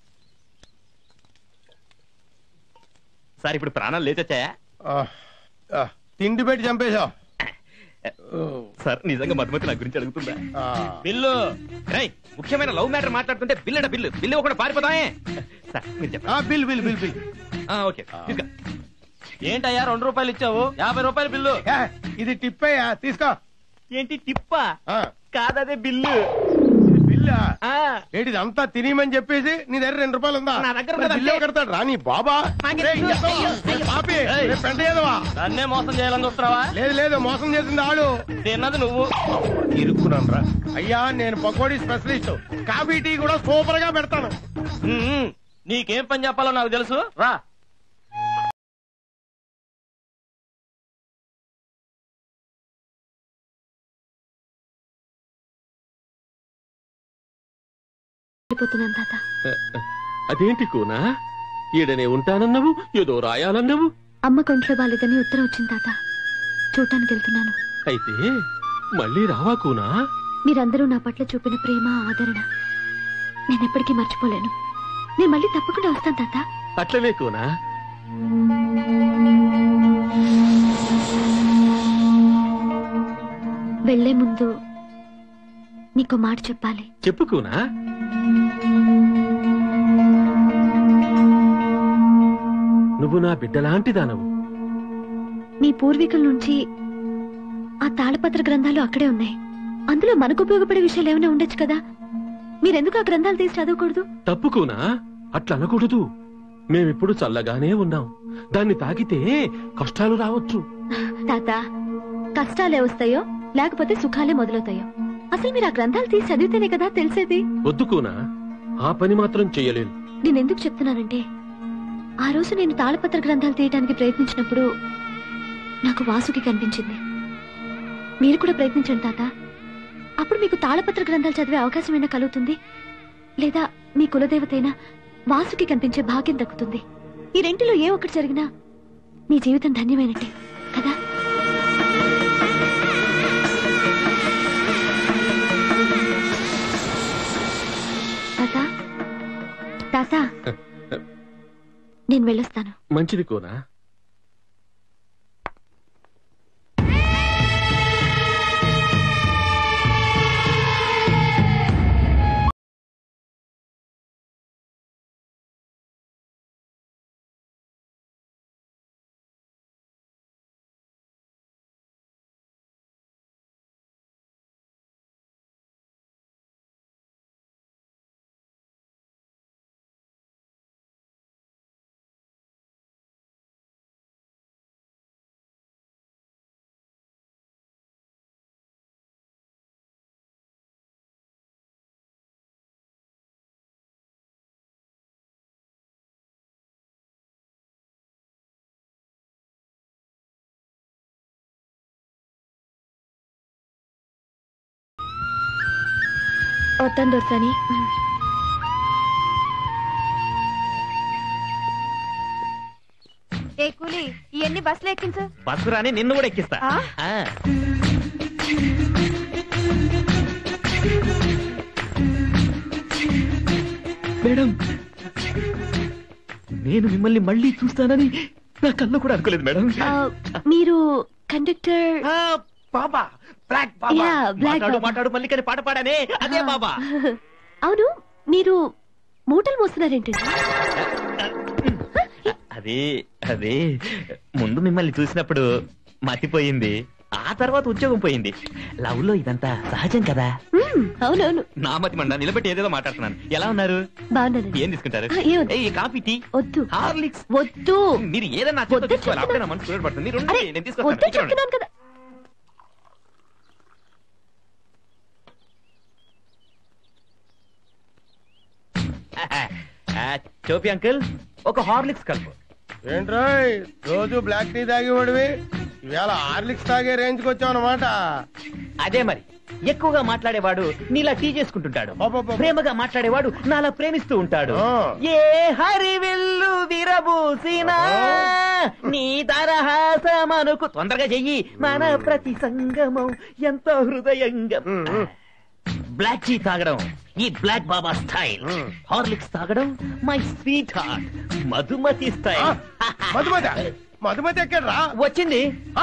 E: సార్ ఇప్పుడు ప్రాణాలు లేచొచ్చాయా
D: తిండి పెట్టి చంపేశావు
E: సార్ నిజంగా మధుమతి నా గురించి అడుగుతుందా బిల్లు రేయ్ ముఖ్యమైన లవ్ మ్యాటర్ మాట్లాడుతుంటే బిల్ అంటే బిల్లు బిల్లు ఒకటి పారిపోతాయే సార్ మీరు చెప్పండి
D: bill bill bill bill
E: okay తీసుకో ఏంటయ్యా రెండు రూపాయలు ఇచ్చావు యాభై రూపాయలు బిల్లు
D: ఇది టిప్ అయ్యా తీసుకో
E: ఏంటి టిప్పా కాదదే బిల్లు
D: బిల్ బిల్లా ఏంటిది అంతా తినేయమని చెప్పేసి నీ దగ్గర రెండు రూపాయలు ఉందా
E: నా దగ్గర
D: మరి
E: ఉన్నది
D: బిల్లు
E: అంతే.
D: కడతాడు రా నీ బాబా రేయ్, ఎత్తవా? రేయ్, పాపి రేయ్, పెంట ఏదవా?
E: నన్నే మోసం చేయాలని చూస్తున్నావా
D: లేదు లేదు మోసం చేసింది ఆడు
E: తిన్నది నువ్వు
D: ఇరుక్కున్నాను రా అయ్యా నేను పకోడీ స్పెషలిస్ట్ కాఫీ టీ కూడా సూపర్ గా పెడతాను
E: ఉమ్, నీకేం పని చెప్పాలో నాకు తెలుసు రా
B: వెళ్ళిపోతున్నాను తాత
M: అదేంటి కూనా ఈడనే ఉంటానన్నావు ఏదో రాయాలన్నావు
B: అమ్మ కొంట్లో బాలేదని ఉత్తరం వచ్చింది తాత చూడటానికి వెళ్తున్నాను
M: అయితే మళ్ళీ రావా కూనా
B: మీరందరూ నా పట్ల చూపిన ప్రేమ ఆదరణ నేను ఎప్పటికీ మర్చిపోలేను నేను మళ్ళీ తప్పకుండా వస్తాను తాత
M: అట్లనే కూనా
B: వెళ్లే ముందు నీకో మాట చెప్పాలి
M: చెప్పు కూనా నువ్వు నా బిడ్డలాంటిదానవు
B: నీ పూర్వీకుల నుంచి ఆ తాళపత్ర గ్రంథాలు అక్కడే ఉన్నాయి అందులో మనకు ఉపయోగపడే విషయాలు ఏమైనా ఉండొచ్చు కదా మీరెందుకు ఆ గ్రంథాలు తీసి చదవకూడదు
M: తప్పుకోనా అట్లా అనకూడదు మేమిప్పుడు చల్లగానే ఉన్నాం దాన్ని తాకితే కష్టాలు రావచ్చు
B: తాత కష్టాలే వస్తాయో లేకపోతే సుఖాలే మొదలవుతాయో అసలు మీరు ఆ గ్రంథాలు తీసి చదివితేనే కదా తెలిసేది
M: వద్దుకోనా ఆ పని మాత్రం చెయ్యలేను
B: నేనెందుకు చెప్తున్నానంటే ఆ రోజు నేను తాళపత్ర గ్రంథాలు తీయడానికి ప్రయత్నించినప్పుడు నాకు వాసుకి కనిపించింది మీరు కూడా ప్రయత్నించండి తాత అప్పుడు మీకు తాళపత్ర గ్రంథాలు చదివే అవకాశం అయినా కలుగుతుంది లేదా మీ కులదేవతైనా వాసుకి కనిపించే భాగ్యం దక్కుతుంది ఈ రెంటిలో ఏ ఒక్కటి జరిగినా మీ జీవితం ధన్యమైనట్టే కదా తాత తాత నేను వెళ్ళొస్తాను
M: మంచిది కోనా
N: వస్తాను దొరసాని
B: ఏ కూలి ఇవన్నీ బస్సులో ఎక్కించు
E: బస్సు రాని నిన్ను కూడా ఎక్కిస్తా
B: ఆ?
E: ఆ. మేడం నేను మిమ్మల్ని మళ్ళీ చూస్తానని నా కళ్ళు కూడా అనుకోలేదు మేడం
B: ఆ, మీరు conductor
E: baba black baba
B: Yeah, Black
E: మాట్లాడు
B: బాబా.
E: మాట్లాడు మళ్ళీ కానీ పాట పాడానే అదే బాబా
B: అవును మీరు మూటలు మోస్తున్నారేంటండి
E: అదే అదే ముందు మిమ్మల్ని చూసినప్పుడు మతిపోయింది ఆ తర్వాత ఉద్యోగం పోయింది లవ్ లో ఇదంతా సహజం కదా
B: మ్మ్, అవునవును
E: నా మతి మండ నిలబెట్టి ఏదేదో మాట్లాడుతున్నాను ఎలా ఉన్నారు
B: బాగున్నానండి
E: ఏం తీసుకుంటారు
B: ఆ, ఏం వద్దు.
E: ఏయ్, కాఫీ టీ
B: వద్దు
E: హార్లిక్స్
B: వద్దు
E: మీరు ఏదన్నా చేత్తో తీసుకోవాలి అప్పుడే నా మనసు పడుతుంది మీరు ఉండండి, నేను తీసుకొస్తాను
B: వద్దు
E: ఇక్కడ ఉండండి.
B: చెప్తున్నాను కదా
E: ఆ, చోపి అంకుల్ ఒక హార్లిక్స్ కలుపు
D: ఏంట్రోయ్ రోజు బ్లాక్ టీ తాగేవాడివి ఈవేళ హార్లిక్స్ తాగే రేంజ్ కి వచ్చావు అనమాట
E: అదే మరి ఎక్కువగా మాట్లాడేవాడు నీలా టీ చేసుకుంటుంటాడు ప్రేమగా మాట్లాడేవాడు నాలా ప్రేమిస్తూ ఉంటాడు ఏ హరివిల్లు విరబూసినా నీ దరహాసమనుకు తొందరగా చెయ్యి మన ప్రతి సంగమం ఎంతో హృదయంగా బ్లాక్ టీ తాగడం ఈ బ్లాక్ బాబా స్టైల్ హార్లిక్స్ తాగడం my sweetheart Madhumati style
D: Madhumati Madhumati ఎక్కడ్రా
E: వచ్చింది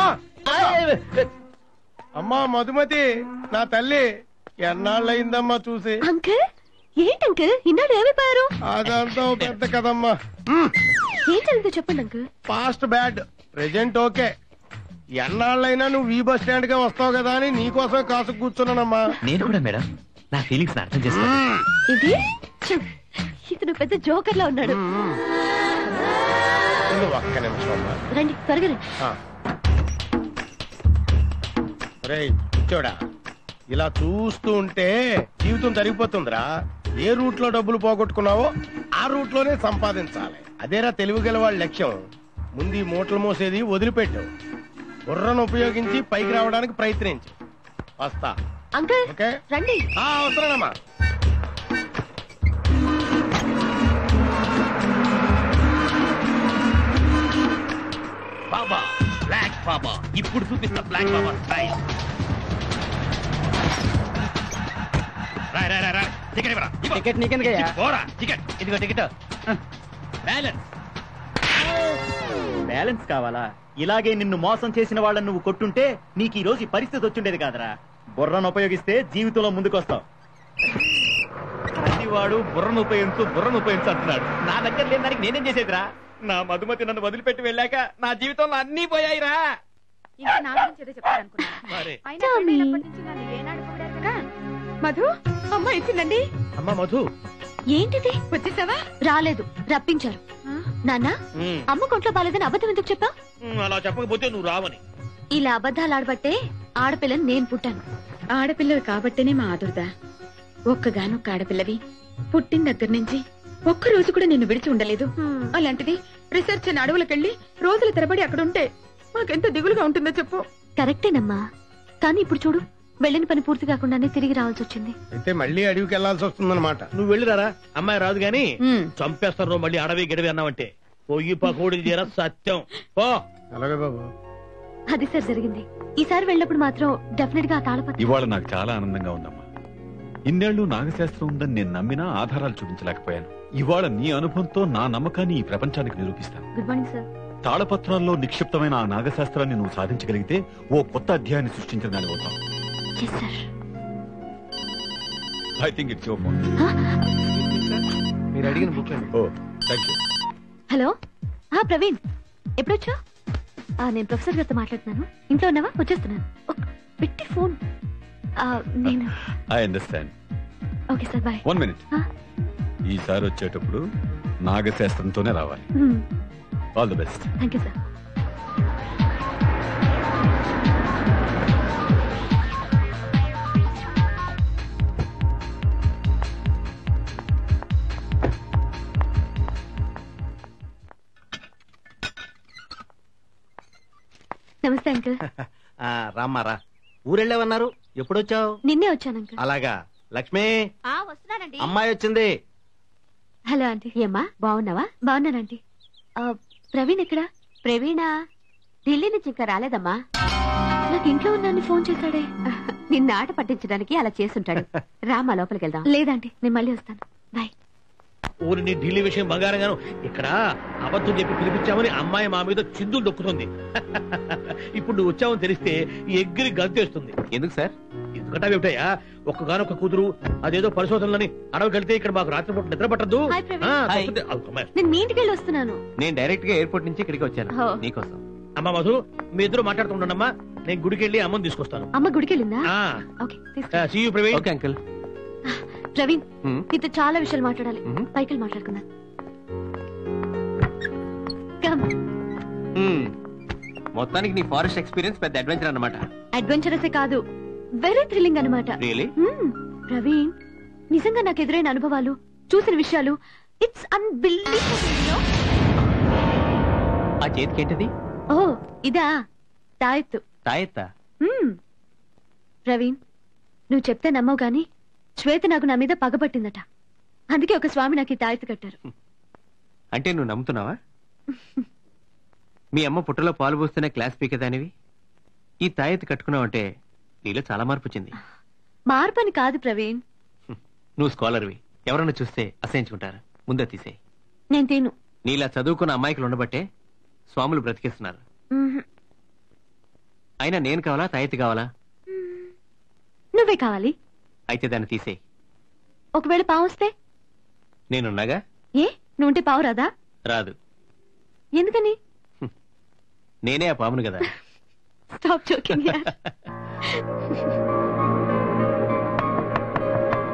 D: అమ్మా మధుమతి నా తల్లి ఎన్నాళ్ళయిందమ్మా చూసి
B: అంకుల్ ఏంటి అంకుల్ ఇన్నాళ్ళు ఏమైపోయారు
D: అదంతా ఓ పెద్ద కదమ్మా
B: ఏం జరిగిందో చెప్పండి uncle
D: past bad present okay ఎన్నాళ్ళైనా నువ్వు ఈ బస్ స్టాండ్ గా వస్తావు కదా అని నీకోసమే కాసు కూర్చున్నానమ్మా
E: నేను కూడా మేడం నా ఫీలింగ్స్ అర్థం చేసుకో
B: ఇది ఛ, ఇతను పెద్ద జోకర్ లా ఉన్నాడు
D: ఉండు ఒక్క నిమిషం అమ్మా.
B: రండి త్వరగా రండి
D: ఆ. ఒరేయ్ చూడా ఇలా చూస్తూ ఉంటే జీవితం జరిగిపోతుందిరా ఏ రూట్ లో డబ్బులు పోగొట్టుకున్నావో ఆ రూట్ లోనే సంపాదించాలి అదేరా తెలివి గల వాళ్ళ లక్ష్యం ముందు ఈ మూటలు మోసేది వదిలిపెట్టు బుర్రను ఉపయోగించి పైకి రావడానికి ప్రయత్నించు వస్తా
B: అంకుల్
D: ఓకే
B: రండి
D: ఆ, వస్తున్నానమ్మా
K: బాబా బ్లాక్ బాబా ఇప్పుడు చూపిస్తా బ్లాక్ బాబా స్టైల్ రాయ్ రాయ్ రాయ్ రాయ్ టికెట్ ఇవ్వరా ఇవ్వు.
H: టికెట్ నీకెందుకయ్యా?
K: ఇచ్చి పోరా టికెట్ ఇదిగో టికెట్ బ్యాలెన్స్
L: బ్యాలెన్స్ కావాలా ఇలాగే నిన్ను మోసం చేసిన వాళ్ళని నువ్వు కొట్టుంటే నీకు ఈ రోజు ఈ పరిస్థితి వచ్చుండేది కాదరా బుర్రను ఉపయోగిస్తే జీవితంలో ముందుకొస్తావు ప్రతివాడు బుర్రను ఉపయోగించు బుర్రను ఉపయోగించు అంటున్నాడు నా దగ్గర లేని దానికి నేనేం చేసేదిరా నా మధుమతి నన్ను వదిలిపెట్టి వెళ్ళాక నా జీవితంలో అన్నీ పోయాయిరా
A: ఇంకా నా గురించి ఏదో చెప్తారనుకున్నా
K: మరి
A: అయినా పెళ్ళైనప్పటి నుంచి నన్ను ఏనాడు పొగిడారు కదా మధు అమ్మ ఇచ్చిందండి
C: అమ్మా మధు
B: ఏంటిది
A: వచ్చేసావా
B: రాలేదు రప్పించారు నాన్న
C: ఉమ్,
B: అమ్మ కొంట్లో బాలేదని అబద్ధం ఎందుకు చెప్పా
C: ఉమ్, అలా చెప్పకపోతే నువ్వు రావని
B: ఇలా అబద్ధాలు ఆడబట్టే ఆడపిల్లని నేను పుట్టాను
A: ఆడపిల్లలు కాబట్టేనే మా ఆదుర్ద ఒక్కగానొక్క ఆడపిల్లవి పుట్టిన దగ్గర నుంచి ఒక్క రోజు కూడా నిన్ను విడిచి ఉండలేదు అలాంటిది రీసెర్చ్ అని అడవులకెళ్ళి రోజుల తరబడి అక్కడ ఉంటే మాకెంత దిగులుగా ఉంటుందో చెప్పు
B: కరెక్టేనమ్మా కానీ ఇప్పుడు చూడు వెళ్ళిన పని పూర్తి కాకుండానే తిరిగి రావాల్సి వచ్చింది
D: అయితే మళ్ళీ అడవికి వెళ్లాల్సి వస్తుందన్నమాట
C: నువ్వు వెళ్ళిరారా అమ్మాయి రాదు గాని చంపేస్తారు నువ్వు మళ్ళీ అడవి గిడవి అన్నావంటే పొయ్యి పకోడి తీర సత్యం పో
D: అలాగే బాబు
B: అది సార్ జరిగింది ఈసారి వెళ్ళినప్పుడు మాత్రం డెఫినెట్ గా ఆ తాళపత్రం
F: ఇవాళ నాకు చాలా ఆనందంగా ఉందమ్మా ఇన్నేళ్లు నాగశాస్త్రం ఉందని నేను నమ్మినా ఆధారాలు చూపించలేకపోయాను ఇవాళ నీ అనుభవంతో నా నమ్మకాన్ని ఈ ప్రపంచానికి నిరూపిస్తాను
B: గుడ్ మార్నింగ్ సార్
F: తాళపత్రాల్లో నిక్షిప్తమైన ఆ నాగశాస్త్రాన్ని నువ్వు సాధించగలిగితే ఓ కొత్త అధ్యాయాన్ని సృష్టించిన దాని అవుతాం
B: yes sir
F: I think it's your phone
E: మీరు అడిగిన బుక్ అండి
F: ఓ థ్యాంక్ యూ
B: హలో ఆ ప్రవీణ్ ఎప్పుడొచ్చా నేను ప్రొఫెసర్ గారితో మాట్లాడుతున్నాను ఇంట్లో ఉన్నావా వచ్చేస్తున్నాను ఒక్- పెట్టి ఫోన్ ఆ, నేను
F: I understand
B: okay sir bye
F: one minute
B: ఆ?
F: ఈసారి వచ్చేటప్పుడు నాగశాస్త్రంతోనే రావాలి all the best
B: thank you sir నమస్తే అంకుల్
E: ఆ, రామ్మారా ఊరెళ్ళేవన్నారు ఎప్పుడొచ్చావు
B: నిన్నే వచ్చాను అంకుల్
E: అలాగా లక్ష్మి
J: వస్తున్నానండి
E: అమ్మాయి వచ్చింది
B: హలో ఆంటీ ఏమ్మా బాగున్నావా బాగున్నాను ఆంటీ ఆ, ప్రవీణ్ ఎక్కడ
J: ప్రవీణ ఢిల్లీ నుంచి ఇంకా రాలేదమ్మా
B: నాకు ఇంట్లో ఉన్నాను ఫోన్ చేశాడే
J: నిన్న ఆట పట్టించడానికి అలా చేసుంటాడు రామా లోపలికి వెళ్దాం
B: లేదండి నేను మళ్ళీ వస్తాను బాయ్
C: ఊరిని ఢిల్లీ విషయం బంగారంగాను ఇక్కడ అబద్ధం చెప్పి పిలిపించామని అమ్మాయి మా మీద చిందులు దొక్కుతుంది ఇప్పుడు నువ్వు వచ్చావని తెలిస్తే ఈ ఎగ్గిరి గంతేస్తుంది
E: ఎందుకు సార్
C: ఎందుకంటే ఏమిటయ్యా ఒక్కగానొక్క కూతురు అదేదో పరిశోధనలని అడవికి వెళ్తే ఇక్కడ మాకు రాత్రిపూట నిద్ర పట్టద్దు
B: హాయ్ ప్రవీణ్.
E: హాయ్.
B: నేను మీ ఇంటికి వెళ్ళి వస్తున్నాను
E: నేను డైరెక్ట్ గా ఎయిర్పోర్ట్ నుంచి ఇక్కడికి వచ్చాను
B: ఓ.
E: నీకోసం
C: అమ్మా మధు మీ ఇద్దరు మాట్లాడుతుండమ్మా నేను గుడికి వెళ్ళి అమ్మని తీసుకొస్తాను
B: అమ్మ గుడికి వెళ్ళిందా
C: ఆ.
B: ఓకే తీసుకో
C: see you Praveen
E: okay uncle
B: Praveen
E: హ్మ్.
B: నీతో చాలా విషయాలు మాట్లాడాలి
E: మ్మ్.
B: పైకి వెళ్ళి మాట్లాడుకుందాం కమ్
E: మొత్తానికి నీ ఫారెస్ట్ ఎక్స్పీరియన్స్ పెద్ద అడ్వెంచర్ అన్నమాట
B: అడ్వెంచరసే కాదు వెరీ థ్రిల్లింగ్ అనమాట
E: రియలీ
B: ప్రవీణ్ నిజంగా నాకు ఎదురైన అనుభవాలు చూసిన విషయాలు ఇట్స్ అన్బిలీవబుల్
E: ఆ చేతికి ఏంటిది
B: ఓ ఇదా తాయెత్తు
E: తాయెత్తా
B: మ్మ్. ప్రవీణ్ నువ్వు చెప్తే నమ్మవు గాని శ్వేత నాకు నా మీద పగపట్టిందట అందుకే ఒక స్వామి నాకు ఈ తాయెత్తు కట్టారు
E: అంటే నువ్వు నమ్ముతున్నావా మీ అమ్మ పుట్టలో పాలు పోస్తేనే క్లాస్ పీకేదానివి ఈ తాయెత్తు కట్టుకున్నావంటే నీలో చాలా మార్పు వచ్చింది
B: మార్పు అని కాదు ప్రవీణ్
E: నువ్వు స్కాలర్వి ఎవరన్నా చూస్తే అసహించుకుంటారు ముందే తీసేయి
B: నేను తిను
E: నీలా చదువుకున్న అమ్మాయికులు ఉండబట్టే స్వాములు బ్రతికిస్తున్నారు
B: మ్మ్.
E: అయినా నేను కావాలా తాయెత్తు కావాలా
B: నువ్వే కావాలి
E: అయితే దాన్ని తీసేయి
B: ఒకవేళ పావు వస్తే
E: నేనున్నాగా
B: ఏ నువ్వుంటే పావు రాదా
E: రాదు
B: ఎందుకని
E: నేనే ఆ పామును కదా
B: స్టాప్ జోకింగ్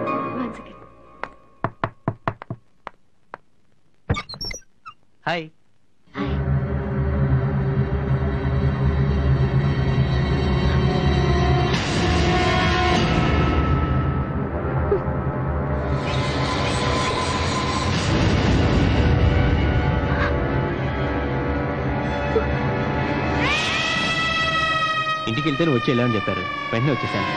E: హాయ్ ఇంటికి వెళ్తే నువ్వు వచ్చి వెళ్ళామని చెప్పారు వెంటనే వచ్చేసాను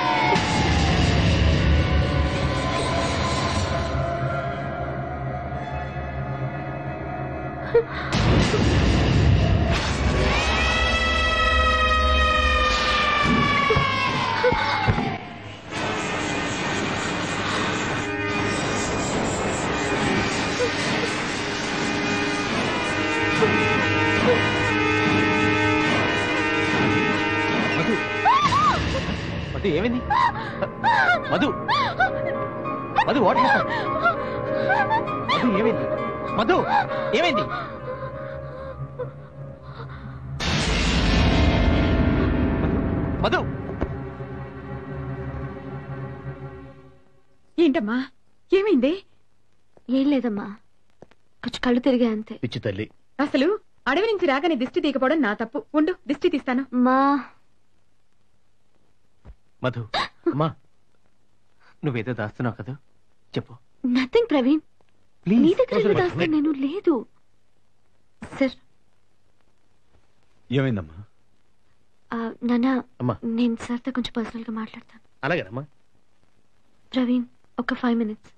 E: మధు మధు ఏమైంది మధు మధు వాట్ మధు ఏమైంది మధు ఏమైంది మధు
A: ఏంటమ్మా ఏమైంది
B: ఏం లేదమ్మా కొంచెం కళ్ళు తిరిగా అంతే
C: పిచ్చి తల్లి
A: అసలు అడవి నుంచి రాగానే దిష్టి తీయకపోవడం నా తప్పు ఉండు దిష్టి తీస్తాను
B: మా
E: మధు అమ్మా నువ్వేదో దాస్తున్నావు కదా చెప్పు
B: నథింగ్ ప్రవీణ్
E: Please.
B: నీ దగ్గర
E: Close
B: ఎందుకు
E: your
B: దాస్తాను నేను లేదు సార్
F: ఏమైందమ్మా
B: ఆ, నాన్న
C: అమ్మా.
B: నేను సార్తో కొంచెం పర్సనల్ గా మాట్లాడతాను
C: అలాగేనమ్మా
B: ప్రవీణ్ ఒక ఫైవ్ మినిట్స్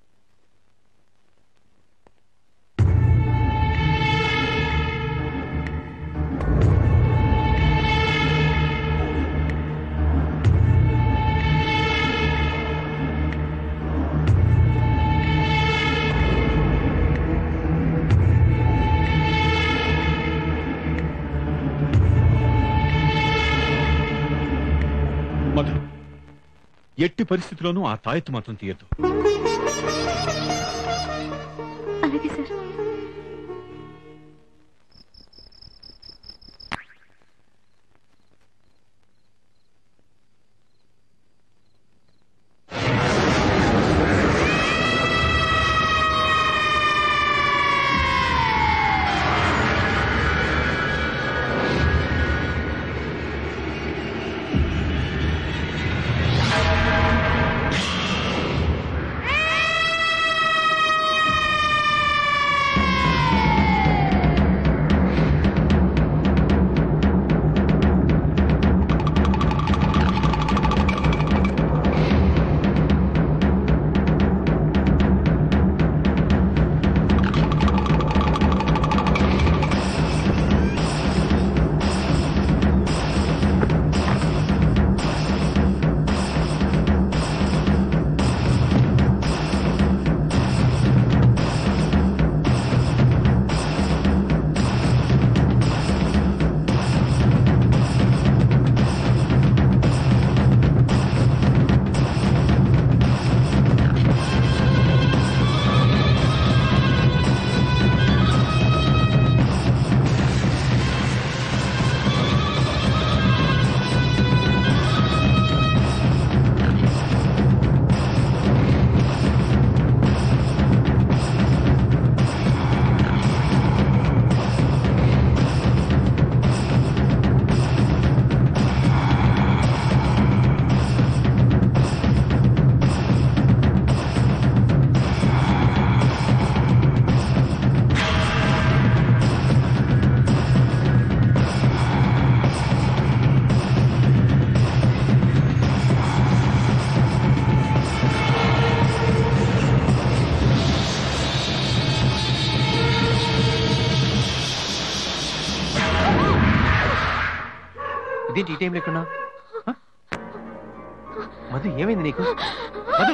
F: మధు ఎట్టి పరిస్థితిలోనూ ఆ తాయెత్తు మాత్రం తీయద్దు
B: అలాగే సార్
E: ఇదేంటి ఈ టైం లేకున్నా మధు ఏమైంది నీకు మధు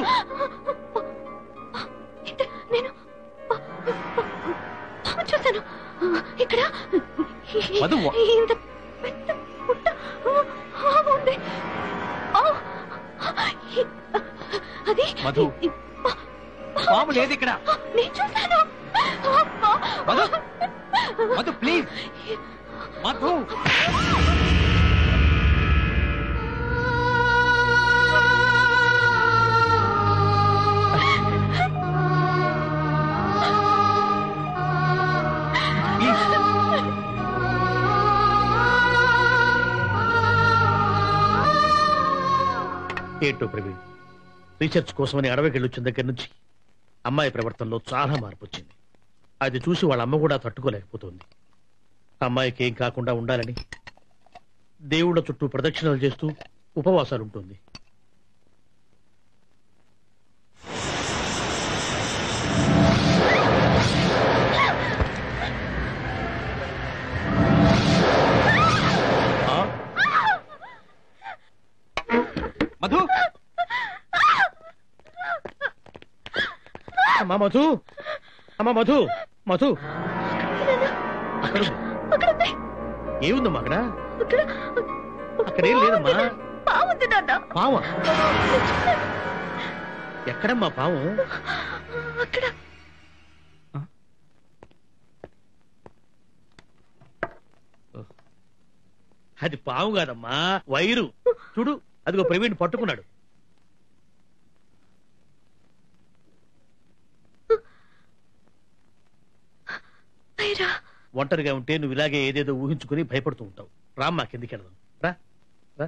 B: నేను పాము చూశాను ఇక్కడ
E: మధు, వా-
B: ఇంత పెద్ద పుట్ట ఉంది ఆ, అది
E: మధు పాము లేదు ఇక్కడ
B: నేను చూశాను
E: మధు మధు ప్లీజ్ మధు ప్లీజ్
C: ఏంటో ప్రవీణ్ రీసెర్చ్ కోసమని అడవికి వెళ్ళొచ్చిన దగ్గర నుంచి అమ్మాయి ప్రవర్తనలో చాలా మార్పు వచ్చింది అది చూసి వాళ్ళ అమ్మ కూడా తట్టుకోలేకపోతుంది అమ్మాయికి ఏం కాకుండా ఉండాలని దేవుళ్ళ చుట్టూ ప్రదక్షిణలు చేస్తూ ఉపవాసాలు ఉంటుంది
E: మధు
C: అమ్మా మధు అమ్మా మధు మధు అక్కడ ఉంది. ఏముందమ్మా అక్కడ అక్కడ ఏం లేదమ్మా
B: బాగుంది నాన్న
C: పాము ఎక్కడమ్మా పాము
B: అక్కడ
C: అది పాము కాదమ్మా వైరు చూడు అదిగో ప్రవీణ్ పట్టుకున్నాడు ఒంటరిగా ఉంటే నువ్వు ఇలాగే ఏదేదో ఊహించుకుని భయపడుతూ ఉంటావు రామ్మా కిందికి వెళదాం రా రా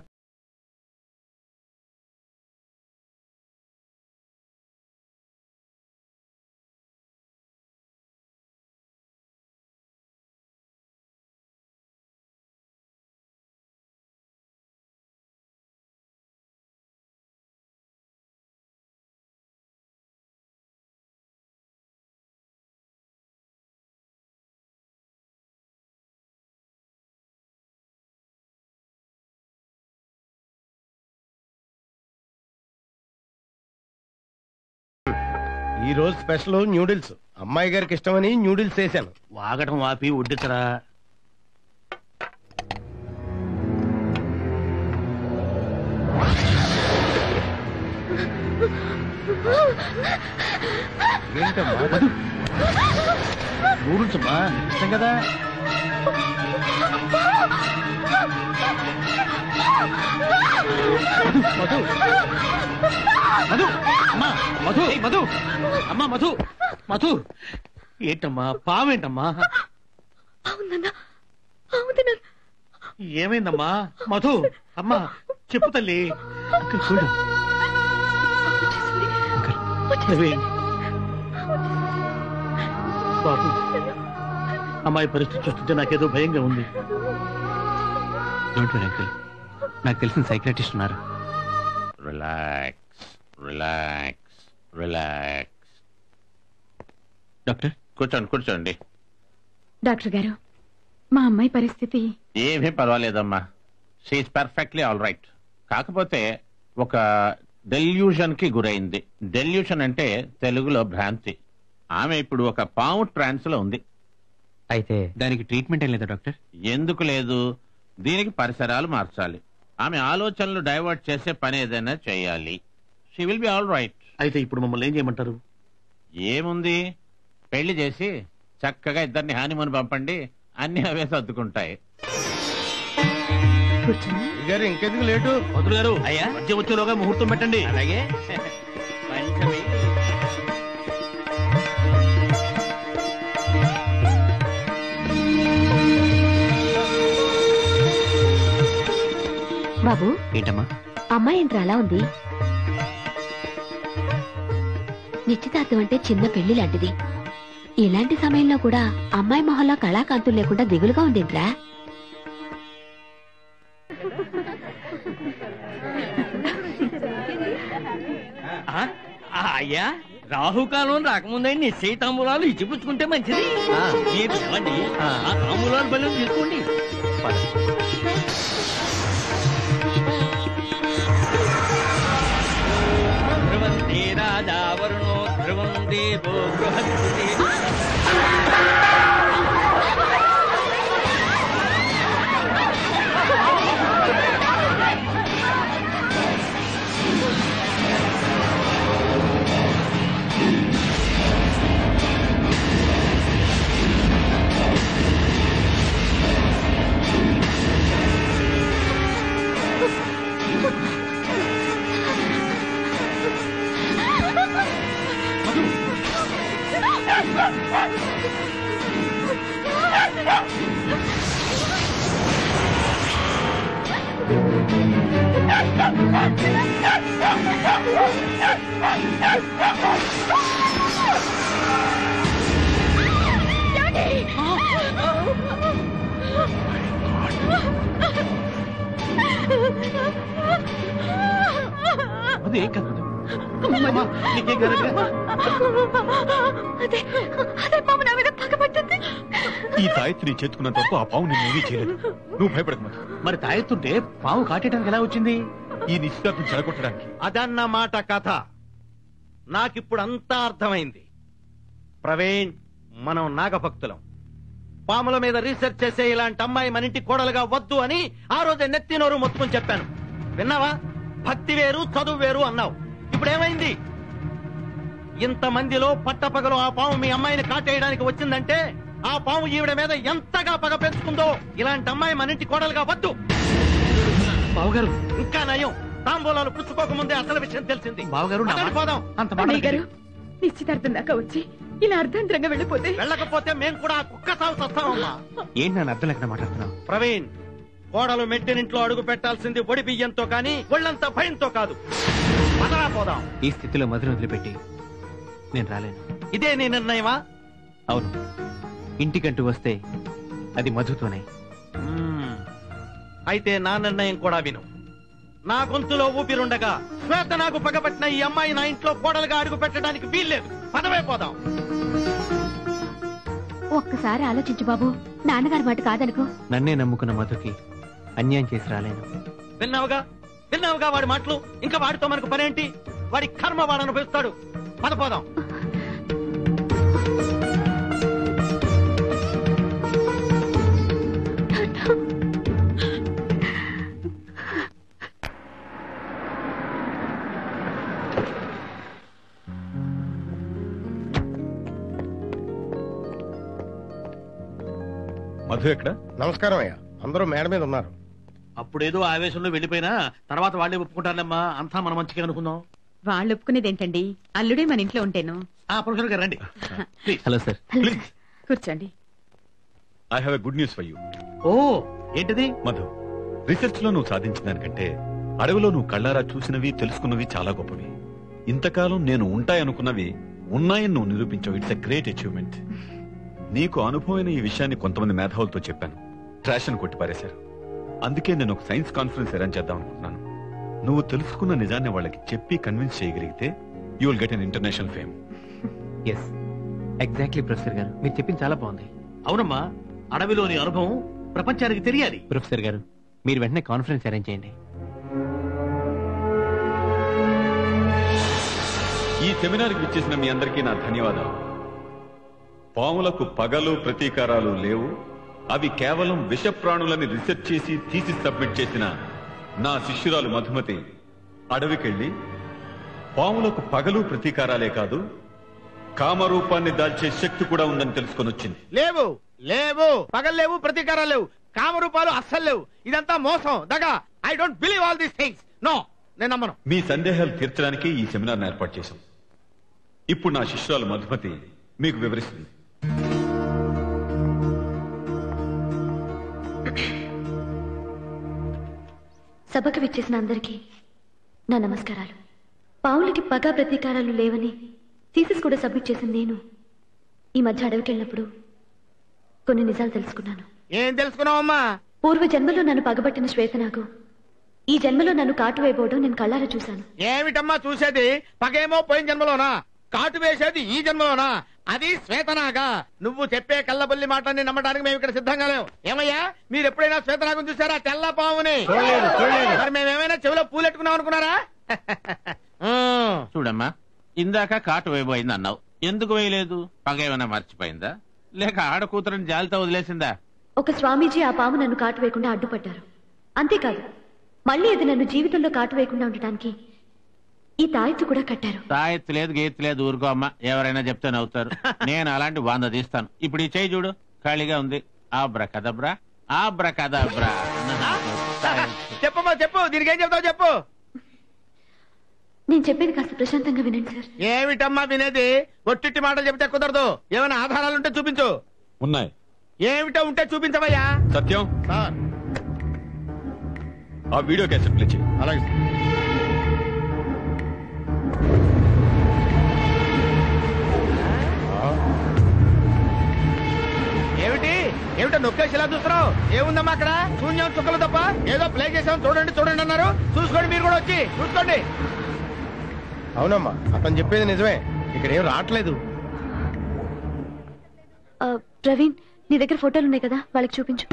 D: ఈ రోజు స్పెషల్ న్యూడిల్స్ అమ్మాయి గారికి ఇష్టమని న్యూడిల్స్ చేశాను
C: వాగటం వాపి వడ్డించరా ఏంటమ్మా నూడిల్స్ అమ్మా ఇష్టం కదా మధు మధు అమ్మా మధు మధు అమ్మా మధు మధు ఏంటమ్మా పావేంటమ్మా
B: అవునన్నా అవును నాన్న
C: ఏమైందమ్మా మధు అమ్మా చెప్పు తల్లి చూడు ప్రవీణ్. బాబు అమ్మాయి పరిస్థితి చూస్తుంటే నాకేదో భయంగా ఉంది
E: డోంట్ వరీ అంకుల్ నాకు తెలిసిన సైక్రటిస్ట్ ఉన్నారు
I: రిలాక్స్ రిలాక్స్ రిలాక్స్
E: డాక్టర్
I: కూర్చోండి కూర్చోండి
A: డాక్టర్ గారు మా అమ్మాయి పరిస్థితి
I: ఏమీ పర్వాలేదమ్మా షీఈ్ పర్ఫెక్ట్లీ ఆల్ రైట్ కాకపోతే ఒక డెల్యూషన్ కి గురైంది డెల్యూషన్ అంటే తెలుగులో భ్రాంతి ఆమె ఇప్పుడు ఒక పాము ట్రాన్స్ లో ఉంది
E: అయితే దానికి ట్రీట్మెంట్ ఏం లేదా డాక్టర్
I: ఎందుకు లేదు దీనికి పరిసరాలు మార్చాలి ఆమె ఆలోచనలు డైవర్ట్ చేసే పని ఏదైనా చేయాలి she will be all right
C: అయితే ఇప్పుడు మమ్మల్ని ఏం చేయమంటారు
I: ఏముంది పెళ్లి చేసి చక్కగా ఇద్దరిని హానిమూన్ పంపండి అన్ని అవే సర్దుకుంటాయి
D: గారు ఇంకెందుకు లేటు
C: మధురు గారు అయ్యా మధ్య వచ్చేలోగా ముహూర్తం పెట్టండి
E: అలాగే
B: బాబు
E: ఏంటమ్మా
B: అమ్మాయి ఏంట్రా అలా ఉంది నిశ్చితార్థం అంటే చిన్న పెళ్లి లాంటిది ఇలాంటి సమయంలో కూడా అమ్మాయి మొహంలో కళాకాంతులు లేకుండా దిగులుగా ఉందేంట్రా
K: ఆ, ఆ, అయ్యా రాహుకాలం రాకముందే నిశ్చయ తాంబూలాలు ఇచ్చిపుచ్చుకుంటే మంచిది మీరు ఇవ్వండి ఆ తాంబూలాలు బలం తీసుకోండి ధ్రువంతే రాజా వరుణో ధ్రువం దేవో బృహస్పతి
B: ఆ
C: అది ఏం కాదు
B: అదే అదే పాము నా మీద పగబట్టింది
F: ఈ తాయెత్తు నీ చేతుకున్నంత వరకు ఆ పాము నిన్ను ఏమీ చేయలేదు నువ్వు భయపడకు మధు
C: మరి తాయెత్తుంటే పాము కాటేయడానికి ఎలా వచ్చింది
F: ఈ నిశ్చితార్థం చెడగొట్టడానికి
C: అదన్నమాట కథ నాకిప్పుడు అంతా అర్థమైంది ప్రవీణ్ మనం నాగభక్తులం పాముల మీద రీసెర్చ్ చేసే ఇలాంటి అమ్మాయి మన ఇంటి కోడలుగా వద్దు అని ఆ రోజు నెత్తి నోరు మొత్తం చెప్పాను విన్నావా భక్తి వేరు చదువు వేరు అన్నావు ఇప్పుడు ఏమైంది ఇంతమందిలో పట్టపగలు ఆ పాము మీ అమ్మాయిని కాటేయడానికి వచ్చిందంటే ఆ పాము ఈవిడ మీద ఎంతగా పగ పెంచుకుందో ఇలాంటి అమ్మాయి మన ఇంటి కోడలుగా వద్దు బావగారు ఇంకా నయం తాంబూలాలు పుచ్చుకోకముందే అసలు విషయం తెలిసింది బావగారు పోదాం అంత
A: అన్నయ్య గారు నిశ్చితార్థం దాకా వచ్చి ఇలా అర్ధాంతరంగా వెళ్ళిపోతే
C: వెళ్ళకపోతే మేము కూడా ఆ కుక్క సాగు వస్తామమ్మా
M: ఏంటి నన్ను అర్థం లేకుండా మాట్లాడుతున్నావు
C: ప్రవీణ్ కోడలు మెట్టినింట్లో అడుగు పెట్టాల్సింది ఒడి బియ్యంతో కానీ ఒళ్ళంతా భయంతో కాదు పదరా పోదాం
M: ఈ స్థితిలో మధుని వదిలిపెట్టి నేను రాలేను
C: ఇదే నీ నిర్ణయమా
M: అవును ఇంటికంటూ వస్తే అది మధుతోనే
C: మ్మ్. అయితే నా నిర్ణయం కూడా విను నా గొంతులో ఊపిరుండగా శ్వేత నాకు పగబట్టిన ఈ అమ్మాయి నా ఇంట్లో కోడలుగా అడుగు పెట్టడానికి వీల్లేదు పదవే పోదాం
B: ఒక్కసారి ఆలోచించు బాబు నాన్నగారి మాట కాదనుకో
M: నన్నే నమ్ముకున్న మధుకి అన్యాయం చేసి రాలేను
C: విన్నావుగా విన్నావుగా వాడి మాటలు ఇంకా వాడితో మనకు పనేంటి వాడి కర్మ వాడు అనుభవిస్తాడు పద పోదాం
F: మధు ఎక్కడ
D: నమస్కారం అయ్యా అందరూ మేడ మీద ఉన్నారు
C: అప్పుడేదో ఆవేశంలో వెళ్ళిపోయినా తర్వాత వాళ్ళే ఒప్పుకుంటారమ్మా అంతా మన మంచిగా అనుకుందాం
A: వాళ్ళు ఒప్పుకునేది ఏంటండి అల్లుడే మన ఇంట్లో ఉంటేను
C: ఆ ప్రొఫెసర్ గారు రండి
M: హలో సార్
A: కూర్చోండి
F: I have a good news for you
C: oh ఏంటిది
F: మధు రీసెర్చ్ లో నువ్వు సాధించిన దానికంటే అడవిలో నువ్వు కళ్ళారా చూసినవి తెలుసుకున్నవి చాలా గొప్పవి ఇంతకాలం నేను ఉంటాయనుకున్నవి ఉన్నాయని నువ్వు నిరూపించావు ఇట్స్ ఎ గ్రేట్ అచీవ్మెంట్ నీకు అనుభవమైన ఈ విషయాన్ని కొంతమంది మేధావులతో చెప్పాను ట్రాష్ అని కొట్టిపారేశారు అందుకే నేను ఒక సైన్స్ కాన్ఫరెన్స్ అరేంజ్ చేద్దాం అనుకుంటున్నాను నువ్వు తెలుసుకున్న నిజాన్ని వాళ్ళకి చెప్పి కన్విన్స్ చేయగలిగితే you will get an international fame
M: yes exactly professor గారు మీరు చెప్పింది చాలా బాగుంది
C: అవునమ్మా అడవిలోని అనుభవం ప్రపంచానికి తెలియాలి
M: ప్రొఫెసర్ గారు మీరు వెంటనే కాన్ఫరెన్స్ అరేంజ్ చేయండి
F: ఈ సెమినార్కి విచ్చేసిన మీ అందరికీ నా ధన్యవాదాలు పాములకు పగలు ప్రతీకారాలు లేవు అవి కేవలం విష ప్రాణులని రీసెర్చ్ చేసి తీసి సబ్మిట్ చేసిన నా శిష్యురాలు మధుమతి అడవికెళ్ళి పాములకు పగలు ప్రతీకారాలే కాదు కామరూపాన్ని దాల్చే శక్తి కూడా ఉందని తెలుసుకొని వచ్చింది
L: లేవు లేవు పగలు లేవు ప్రతీకారాలు లేవు కామరూపాలు అస్సలు లేవు ఇదంతా మోసం దగా I don't believe all these things no నేను నమ్మను
F: మీ సందేహాలు తీర్చడానికి ఈ సెమినార్ను ఏర్పాటు చేశాం ఇప్పుడు నా శిష్యురాలు మధుమతి మీకు వివరిస్తుంది
B: సభకు విచ్చేసిన అందరికీ నా నమస్కారాలు పావులకి పగా ప్రతీకారాలు లేవని థీసిస్ కూడా సబ్మిట్ చేసిన నేను ఈ మధ్య అడవికి వెళ్ళినప్పుడు కొన్ని నిజాలు తెలుసుకున్నాను
L: ఏం తెలుసుకున్నావమ్మా
B: పూర్వ జన్మలో నన్ను పగబట్టిన శ్వేత నాకు ఈ జన్మలో నన్ను కాటు వేయబోవడం నేను కళ్ళారా చూశాను
L: ఏమిటమ్మా చూసేది పగేమో పోయిన జన్మలోనా కాటు వేసేది ఈ జన్మలోనా అది శ్వేతనాగా నువ్వు చెప్పే కళ్ళబల్లి మాటని నమ్మడానికి మేము ఇక్కడ సిద్ధంగా లేవు ఏమయ్యా మీరు ఎప్పుడైనా శ్వేతనాగం చూసారా తెల్ల పాముని
I: చూడలేదు, చూడలేదు.
L: మరి మేమేమైనా చెవిలో పూలెట్టుకున్నాం అనుకున్నారా
I: చూడమ్మా ఇందాక కాటు వేయబోయింది అన్నావు ఎందుకు వేయలేదు పగ ఏమైనా మర్చిపోయిందా లేక ఆడ కూతురని జాలితో వదిలేసిందా
B: ఒక స్వామీజీ ఆ పాము నన్ను కాటు వేయకుండా అడ్డుపడ్డారు అంతేకాదు మళ్ళీ అది నన్ను జీవితంలో కాటు వేయకుండా ఉండటానికి ఈ తాయెత్తు కూడా కట్టారు
I: తాయెత్తు లేదు గీత్తు లేదు ఊరుకో అమ్మా ఎవరైనా చెప్తే నవ్వుతారు నేను అలాంటి వంద తీస్తాను ఇప్పుడు ఈ చేయి చూడు ఖాళీగా ఉంది ఆబ్రా కదబ్రా ఆబ్రా కదబ్రా
L: చెప్పమ్మా చెప్పు దీనికి ఏం చెప్తావు చెప్పు
B: నేను చెప్పేది కాస్త ప్రశాంతంగా వినండి సార్
L: ఏమిటమ్మా వినేది ఒట్టిట్టి మాటలు చెప్తే కుదరదు ఏమైనా ఆధారాలు ఉంటే చూపించు
F: ఉన్నాయి
L: ఏమిటో ఉంటే చూపించవయ్యా
F: సత్యం
L: సార్
F: ఆ వీడియో క్యాసెట్ ప్లే చేయి
D: అలాగే
L: ఏమిటి ఏమిటో నొక్కేసి ఇలా చూస్తున్నావు ఏముందమ్మా అక్కడ శూన్యం చుక్కలు తప్ప ఏదో ప్లే చేసాం చూడండి చూడండి అన్నారు చూసుకోండి మీరు కూడా వచ్చి చూసుకోండి
D: అవునమ్మా అతను చెప్పేది నిజమే ఇక్కడ ఏం రావట్లేదు
B: ఆ, ప్రవీణ్ నీ దగ్గర ఫోటోలు ఉన్నాయి కదా వాళ్ళకి చూపించు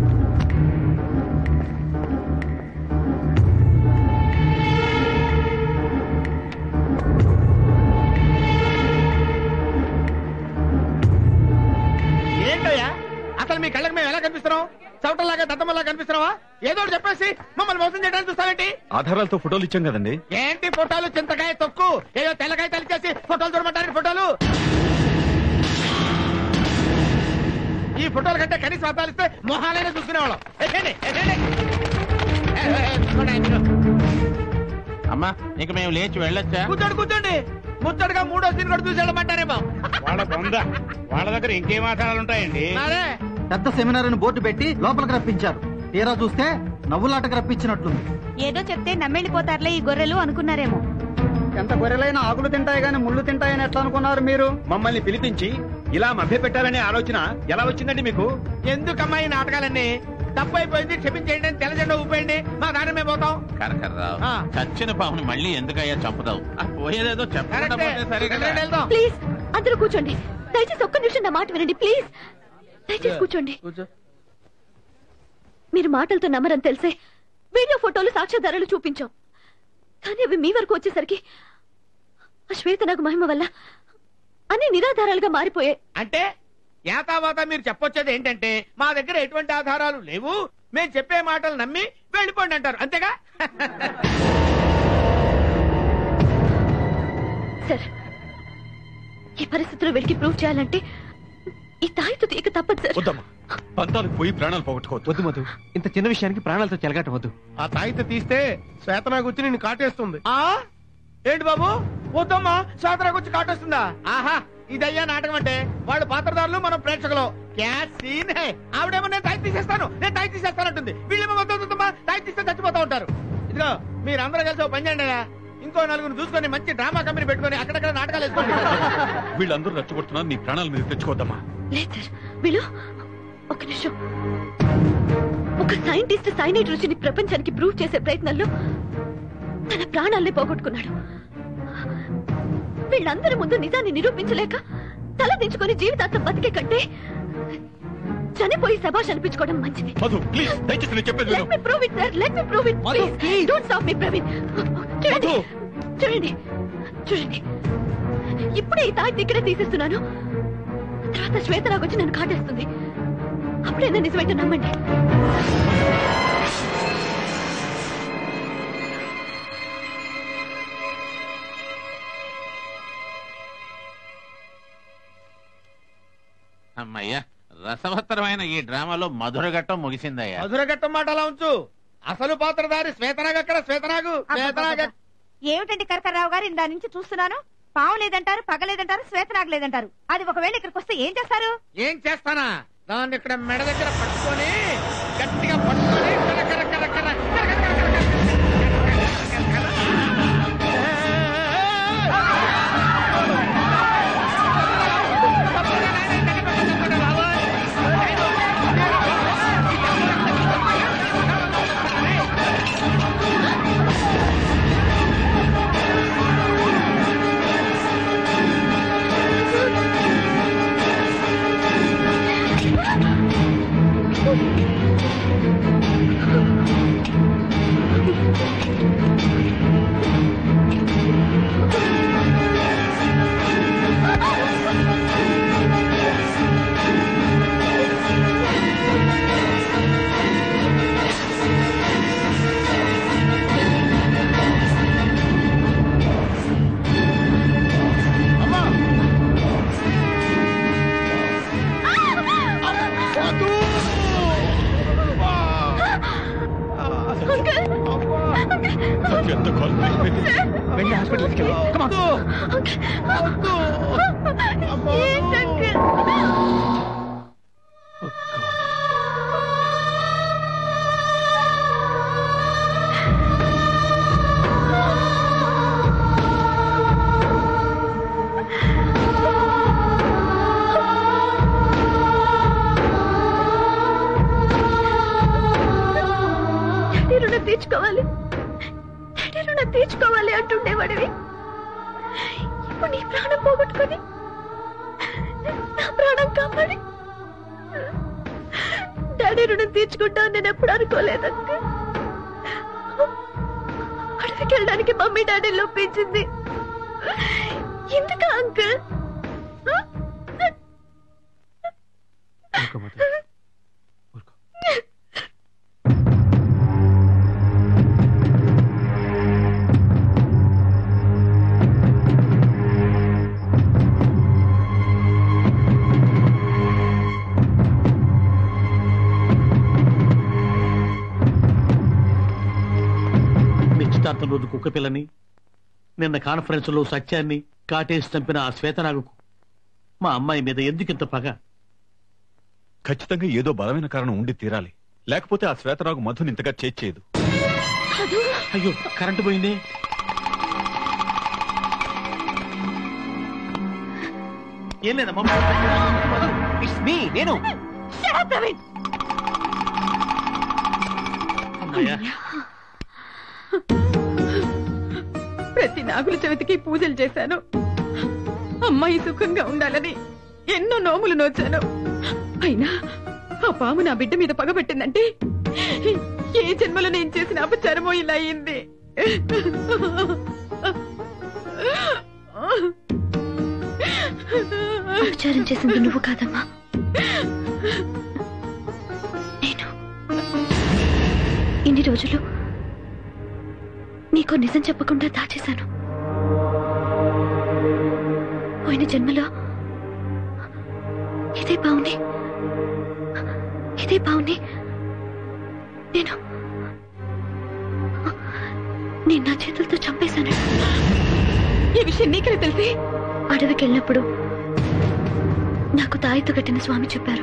L: ఏంటయ్యా అసలు మీ కళ్ళకి మేము ఎలా కనిపిస్తున్నాం చవటలాగా దత్తమల్లా కనిపిస్తున్నావా ఏదో ఒకటి చెప్పేసి మమ్మల్ని మోసం చేయడానికి చూస్తావేంటి
F: ఆధారాలతో ఫోటోలు ఇచ్చాం కదండి
L: ఏంటి ఫోటోలు చింతకాయ తొక్కు ఏదో తెల్లకాయ తలిచేసి ఫోటోలు చూడమంటారు ఫోటోలు ఈ ఫోటోల కంటే కనీసం అర్థాలు ఇస్తే మొహాలైనా చూసుకునేవాళ్ళం ఎక్కండి, ఎక్కండి. ఏ, ఏ, ఏ, చూడండి, మీరు.
I: అమ్మా ఇక మేము లేచి వెళ్ళొచ్చా
L: కూర్చోండి కూర్చోండి ముచ్చటగా మూడో సీన్ కూడా చూసి వెళ్ళమంటారేమో
S: వాళ్ళ బొంద వాళ్ళ దగ్గర ఇంకేం ఆధారాలు ఉంటాయండి
L: మరే
H: పెద్ద సెమినార్ అని బోర్డు పెట్టి లోపలికి రప్పించారు తీరా చూస్తే నవ్వులాటకు రప్పించినట్లుంది
A: ఏదో చెప్తే నమ్మెళ్ళిపోతారులే ఈ గొర్రెలు అనుకున్నారేమో
H: ఎంత గొర్రెలైనా ఆకులు తింటాయి గాని ముళ్ళు తింటాయని ఎట్లా అనుకున్నారు మీరు
E: మమ్మల్ని పిలిపించి ఇలా మభ్య పెట్టాలనే ఆలోచన ఎలా వచ్చిందండి మీకు
L: ఎందుకమ్మా ఈ నాటకాలన్నీ తప్పు అయిపోయింది క్షమించేయండి అని తెల్లజెండా ఊపేయండి మా దారి మేము పోతాం
I: కరకర్రావు
L: ఆ.
I: చచ్చిన పాముని మళ్ళీ ఎందుకయ్యా చంపుతావు ఆ పోయేదేదో చెప్పకుండా
L: కరెక్టే.
I: పోతే సరే కదా
L: రండి, వెళ్దాం.
B: ప్లీజ్ అందరూ కూర్చోండి దయచేసి ఒక్క నిమిషం నా మాట వినండి ప్లీజ్ దయచేసి కూర్చోండి మీరు మాటలతో నమ్మరని తెలిసే వీడియో ఫోటోలు సాక్ష్యాధారాలు చూపించాం కానీ అవి మీ వరకు వచ్చేసరికి ఆ శ్వేత నాకు మహిమ వల్ల అన్ని నిరాధారాలుగా మారిపోయాయి
L: అంటే యాతావాత మీరు చెప్పొచ్చేది ఏంటంటే మా దగ్గర ఎటువంటి ఆధారాలు లేవు మేము చెప్పే మాటలు నమ్మి వెళ్ళిపోండి అంటారు అంతేగా
B: సార్ ఈ పరిస్థితుల్లో వెలికి ప్రూవ్ చేయాలంటే ఈ తాయితో తీయక తప్పదు సార్
F: వద్దమ్మా పంతాలకు పోయి ప్రాణాలు పోగొట్టుకోవద్దు
E: వద్దు మధు ఇంత చిన్న విషయానికి ప్రాణాలతో చెలగటవద్దు
D: ఆ తాయిత తీస్తే శ్వేతనా వచ్చి నిన్ను కాటేస్తుంది
L: ఆ ఏంటి బాబు వద్దమ్మా సాతరాకు వచ్చి కాటొస్తుందా ఆహా ఇదయ్యా నాటకం అంటే వాళ్ళు పాత్రదారులు మనం ప్రేక్షకులు క్యా సీన్ హై ఆవిడేమో నేను తాయి తీసేస్తాను నేను తాయి తీసేస్తానంటుంది వీళ్ళేమో వద్దు వద్దమ్మా తాయి తీస్తే చచ్చిపోతా ఉంటారు ఇదిగో మీరందరూ కలిసి ఓ పని చేయండి అయ్యా. ఇంకో నలుగురు చూసుకొని మంచి డ్రామా కంపెనీ పెట్టుకొని అక్కడక్కడ నాటకాలు వేసుకోండి
F: వీళ్ళందరూ రెచ్చగొడుతున్నారు నీ ప్రాణాల మీద తెచ్చుకోవద్దమ్మా
B: లేదు సార్ వీళ్ళు ఒక నిమిషం ఒక సైంటిస్ట్ సైనైట్ రుచిని ప్రపంచానికి ప్రూవ్ చేసే ప్రయత్నంలో తన ప్రాణాల్ని పోగొట్టుకున్నాడు వీళ్ళందరి ముందు నిజాన్ని నిరూపించలేక తల దించుకొని జీవితాంతం బతికే కంటే చనిపోయి శభాష్ అనిపించుకోవడం మంచిది
F: మధు ప్లీజ్ దయచేసి నేను చెప్పేది విను
B: let me prove it sir let me prove it please don't stop me Praveen చూడండి చూడండి చూడండి ఇప్పుడే ఈ తాయి ఇక్కడే తీసేస్తున్నాను తర్వాత శ్వేత నాకు వచ్చి నన్ను కాటేస్తుంది అప్పుడైనా నిజమైతే నమ్మండి
I: అమ్మయ్యా రసవత్తరమైన ఈ డ్రామాలో మధురఘట్టం ముగిసిందయ్యా
L: మధురఘట్టం మాట అలా ఉంచు అసలు పాత్రధారి శ్వేతనాగ్ అక్కడ శ్వేతనాగు శ్వేతనాగ్ ఎక్కడ?
A: ఏమిటండి కరకర్రావు గారు ఇందా నుంచి చూస్తున్నాను పావు లేదంటారు పగ లేదంటారు శ్వేతనాగ లేదంటారు అది ఒకవేళ ఇక్కడికి వస్తే ఏం చేస్తారు
L: ఏం చేస్తానా దాన్ని ఇక్కడ మెడ దగ్గర పట్టుకొని గట్టిగా పట్టుకొని కర కర కర కర కర కర కర కర
F: ఎంత కాల్
E: వెళ్ళి హాస్పిటల్
N: తీర్చుకోవాలి డాడీ రుణం తీర్చుకోవాలి అంటుండేవాడివి ఇప్పుడు నీ ప్రాణం పోగొట్టుకొని నా ప్రాణం కాపాడి డాడీ రుణం తీర్చుకుంటావు నేను ఎప్పుడు అనుకోలేదంటే అడవికి వెళ్ళడానికి మమ్మీ డాడీ లోపించింది ఎందుకు అంకుల్
C: నిశ్చితార్థం రోజు కుక్క పిల్లని నిన్న కాన్ఫరెన్స్ లో సత్యాన్ని కాటేసి చంపిన ఆ శ్వేతనాగుకు మా అమ్మాయి మీద ఎందుకింత పగ
F: ఖచ్చితంగా ఏదో బలమైన కారణం ఉండి తీరాలి లేకపోతే ఆ శ్వేతరాగు మధుని ఇంతగా చేర్చేయదు
C: అయ్యో కరెంటు పోయింది ఏం లేదమ్మా
E: ఇట్స్ మీ నేను
C: అమ్మాయ్యా
A: ప్రతి నాగుల చవితికి పూజలు చేశాను అమ్మాయి సుఖంగా ఉండాలని ఎన్నో నోములు నోచాను అయినా ఆ పాము నా బిడ్డ మీద పగబెట్టిందంటే ఏ జన్మలో నేను చేసిన అపచారమో ఇలా అయింది
N: అపచారం చేసింది నువ్వు కాదమ్మా నేను ఇన్ని రోజులు నీకు నిజం చెప్పకుండా దాచేశాను పోయిన జన్మలో ఇదే బావుని ఇదే బావుని నేను నేను నా చేతులతో చంపేశాను
A: ఈ విషయం నీకెలా తెలిసి
N: అడవికి వెళ్ళినప్పుడు నాకు తాయితో కట్టిన స్వామి చెప్పారు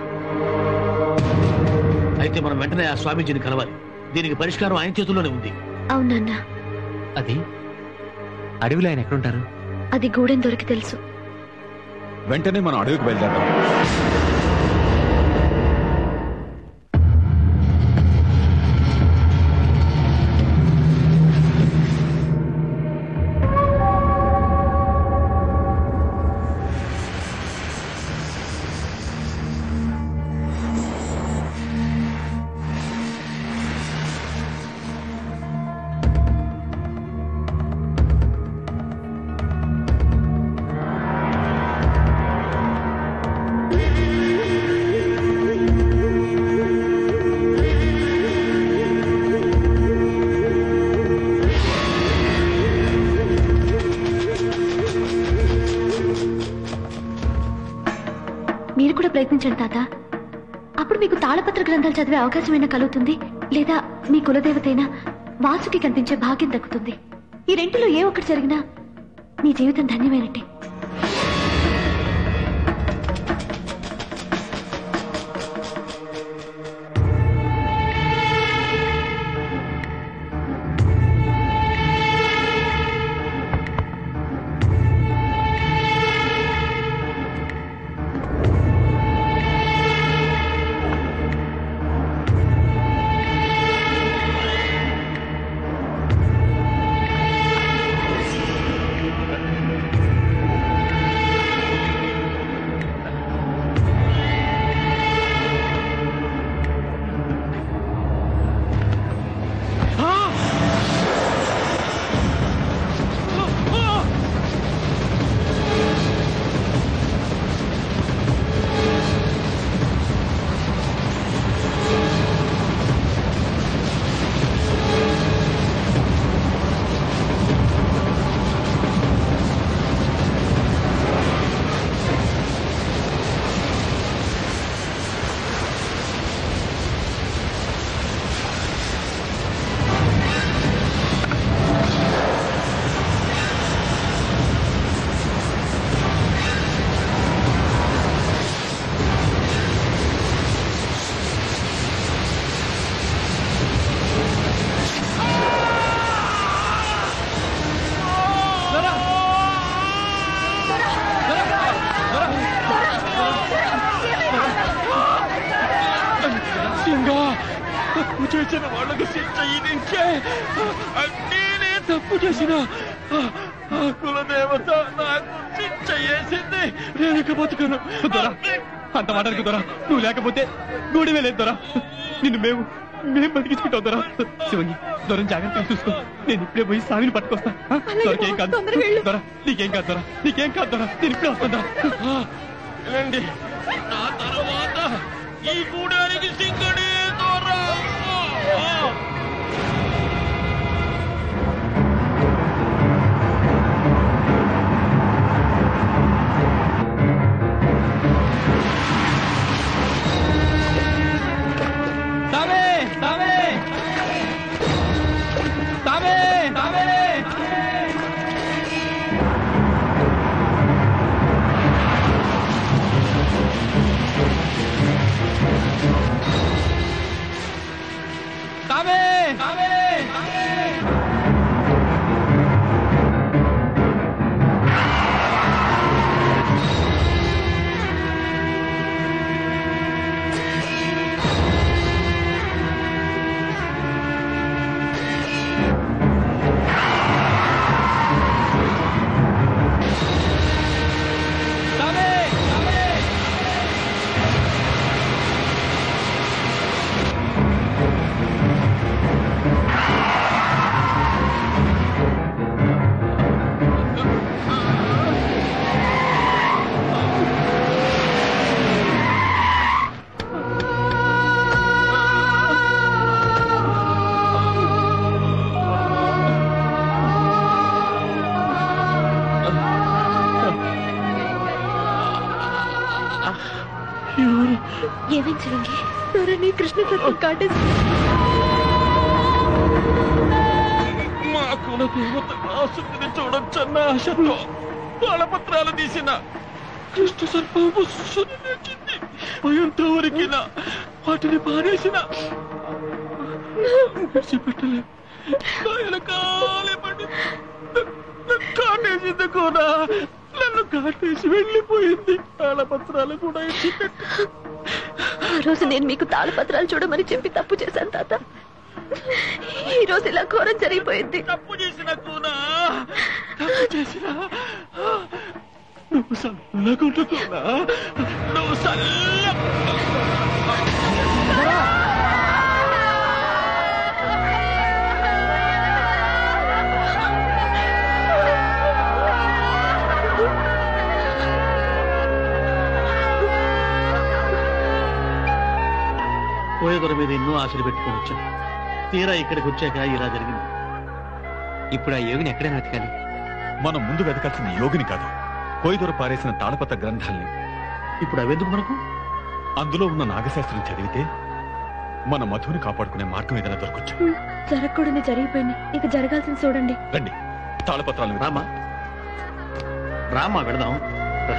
C: అయితే మనం వెంటనే ఆ స్వామీజీని కలవాలి దీనికి పరిష్కారం ఆయన చేతుల్లోనే ఉంది
N: అవునన్నా
E: అది అడవిలో ఆయన ఎక్కడుంటారు
N: అది గూడెం దొరికి తెలుసు
F: వెంటనే మనం అడవికి బయలుదేరాం
N: మీరు కూడా ప్రయత్నించండి తాత అప్పుడు మీకు తాళపత్ర గ్రంథాలు చదివే అవకాశమైనా కలుగుతుంది లేదా మీ కులదేవతైనా వాసుకి కనిపించే భాగ్యం దక్కుతుంది ఈ రెంటిలో ఏ ఒక్కటి జరిగినా మీ జీవితం ధన్యమైనట్టే
M: తప్పు చేసిన వాళ్ళకు శిక్ష ఇదించే నేనే తప్పు చేసిన ఆ, ఆ కులదేవత నాకు శిక్ష వేసింది నేను ఇక బతుకను
P: దొరా అంత మాటకు దొరా నువ్వు లేకపోతే గూడి వెళ్ళేది దొరా నిన్ను మేము మేము బతికించుకుంటాం దొరా శివంగి దొరం జాగ్రత్తగా చూసుకో నేను ఇప్పుడే పోయి స్వామిని పట్టుకొస్తా ఆ? దొరకేం కాదు దొరా నీకేం కాదు దొరా నీకేం కాదు దొరా నేను ఇప్పుడే వస్తుందా
M: రండి నా తర్వాత ఈ గూడానికి సింగడే దొరా
P: సామే సామే సామే సామే సామే సామే
N: ఏమేం చిరంగి ధరణి కృష్ణ సత్యం కాటేసి
M: మా కులదేవత ఆసక్తిని చూడొచ్చన్న ఆశతో తాళపత్రాలు తీసిన కృష్ణ సర్పము సున్నించింది భయంతో వరికిన వాటిని పారేసిన విడిచిపెట్టలే నా వెనకాలే పడి నన్ను కాటేసింది కూడా నన్ను కాటేసి వెళ్ళిపోయింది తాళపత్రాలు కూడా ఇచ్చి
N: ఆ రోజు నేను మీకు తాళపత్రాలు చూడమని చెప్పి తప్పు చేశాను తాత ఈ రోజు ఇలా ఘోరం జరిగిపోయింది
M: తప్పు చేసిన కూనా తప్పు చేసిన నువ్వు చల్లకుంటున్నా నువ్వు చల్ల
C: పోయేదొర మీద ఎన్నో ఆశలు పెట్టుకొని వచ్చాం తీరా ఇక్కడికి వచ్చాక ఇలా జరిగింది
F: ఇప్పుడు ఆ యోగిని ఎక్కడైనా వెతకాలి మనం ముందు వెతకాల్సిన యోగిని కాదు కోయిదొర పారేసిన తాళపత్ర గ్రంథాల్ని
C: ఇప్పుడు అవెందుకు మనకు
F: అందులో ఉన్న నాగశాస్త్రం చదివితే మన మధుని కాపాడుకునే మార్గం ఏదైనా దొరకొచ్చు
N: జరగకూడని జరిగిపోయింది ఇక జరగాల్సింది చూడండి
F: రండి తాళపత్రాలు
C: రామా రామా వెళదాం రా.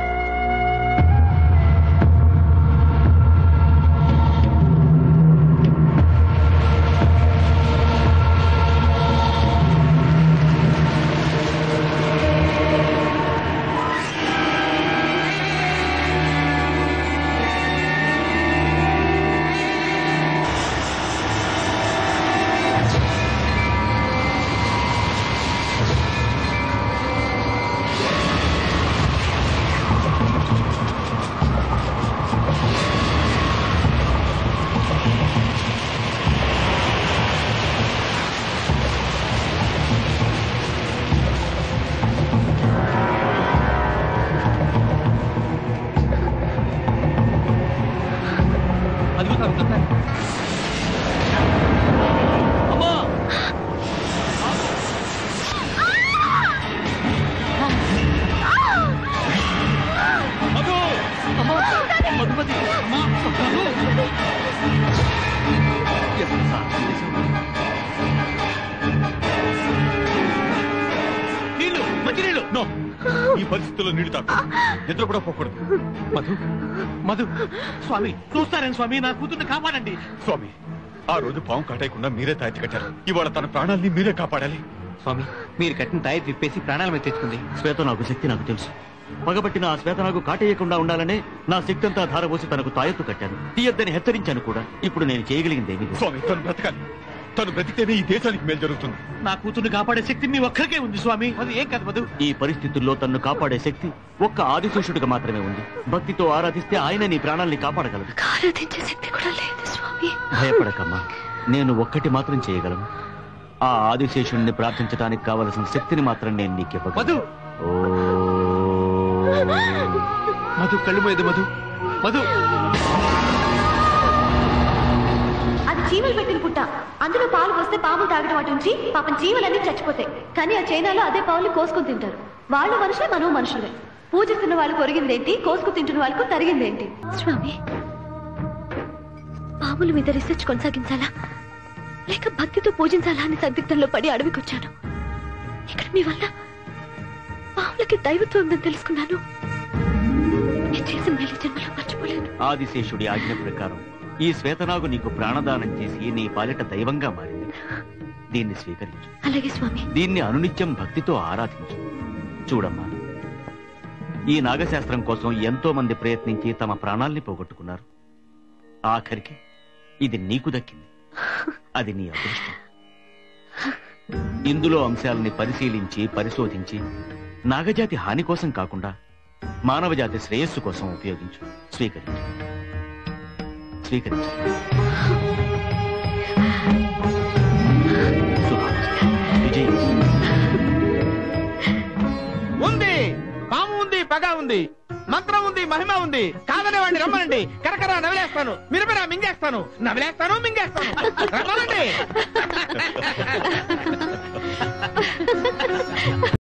P: అదిగో స్వామి దొరికారు. అమ్మా మధు అమ్మా మధుమతి అమ్మా మధు
F: నీళ్లు మంచి నీళ్లు నో ఈ పరిస్థితుల్లో నీళ్లు తాకు నిద్ర కూడా పోకూడదు
C: మధు మధు స్వామి చూస్తారేం స్వామి నా కూతుర్ని కాపాడండి
F: స్వామి ఆ రోజు పాము కాటేయకుండా మీరే తాయి కట్టారు ఇవాళ తన ప్రాణాల్ని మీరే కాపాడాలి
E: స్వామి మీరు కట్టిన తాయి విప్పేసి ప్రాణాల మీద తెచ్చుకుంది
C: శ్వేత నాకు శక్తి నాకు తెలుసు
Q: పగబట్టిన ఆ శ్వేతనాగు కాటేయకుండా ఉండాలనే నా శక్తి అంతా ధారపోసి తనకు తాయెత్తు కట్టాను తీయద్దని హెచ్చరించాను కూడా ఇప్పుడు నేను చేయగలిగిందేమీ లేదు.
F: స్వామి తను బ్రతకాలి తను బ్రతికితేనే ఈ దేశానికి మేలు జరుగుతుంది
C: నా కూతుర్ని కాపాడే శక్తి మీ ఒక్కరికే ఉంది స్వామి అది ఏం కాదు మధు
Q: ఈ పరిస్థితుల్లో తన్ను కాపాడే శక్తి ఒక్క ఆదిశేషుడికి మాత్రమే ఉంది భక్తితో ఆరాధిస్తే ఆయన నీ ప్రాణాల్ని కాపాడగలడు
N: ఆరాధించే శక్తి కూడా లేదు స్వామి
Q: భయపడకమ్మా నేను ఒక్కటి మాత్రం చేయగలను ఆ ఆదిశేషుణ్ణి ప్రార్థించడానికి కావలసిన శక్తిని మాత్రం నేను నీకు
C: మధు మధు కళ్ళు మీద మధు మధు
B: అది చీమలు పెట్టిన పుట్ట అందులో పాలు పోస్తే పాములు తాగడం అటు ఉంచి పాపం చీమలన్నీ చచ్చిపోతాయి కానీ ఆ చైనాలో అదే పావులు కోసుకుని తింటారు వాళ్ళు మనుషులే మనం మనుషులే పూజిస్తున్న వాళ్ళకు ఒరిగిందేంటి కోసుకు తింటున్న వాళ్ళకు తరిగిందేంటి
N: స్వామి పాముల మీద రీసెర్చ్ కొనసాగించాలా లేక భక్తితో పూజించాలా అని సందిగ్ధంలో పడి అడవికి వచ్చాను ఇక్కడ మీ వల్ల పాములకి దైవత్వం ఉందని తెలుసుకున్నాను నేను చేసిన మేలు జన్మలో మర్చిపోలేను
Q: ఆదిశేషుడి ఆజ్ఞ ప్రకారం ఈ శ్వేతనాగు నీకు ప్రాణదానం చేసి నీ పాలిట దైవంగా మారింది దీన్ని స్వీకరించు
N: అలాగే స్వామి
Q: దీన్ని అనునిత్యం భక్తితో ఆరాధించు చూడమ్మా ఈ నాగశాస్త్రం కోసం ఎంతో మంది ప్రయత్నించి తమ ప్రాణాల్ని పోగొట్టుకున్నారు ఆఖరికి ఇది నీకు దక్కింది అది నీ అదృష్టం ఇందులో అంశాలని పరిశీలించి పరిశోధించి నాగజాతి హాని కోసం కాకుండా మానవజాతి శ్రేయస్సు కోసం ఉపయోగించు స్వీకరించు స్వీకరించు శుభామస్తు. విజయం
L: ఉంది పాము ఉంది పగ ఉంది మంత్రం ఉంది మహిమ ఉంది కాదనే వాడిని రమ్మనండి కరకర నవిలేస్తాను మిరమిరా మింగేస్తాను నవిలేస్తాను మింగేస్తాను రమ్మనండి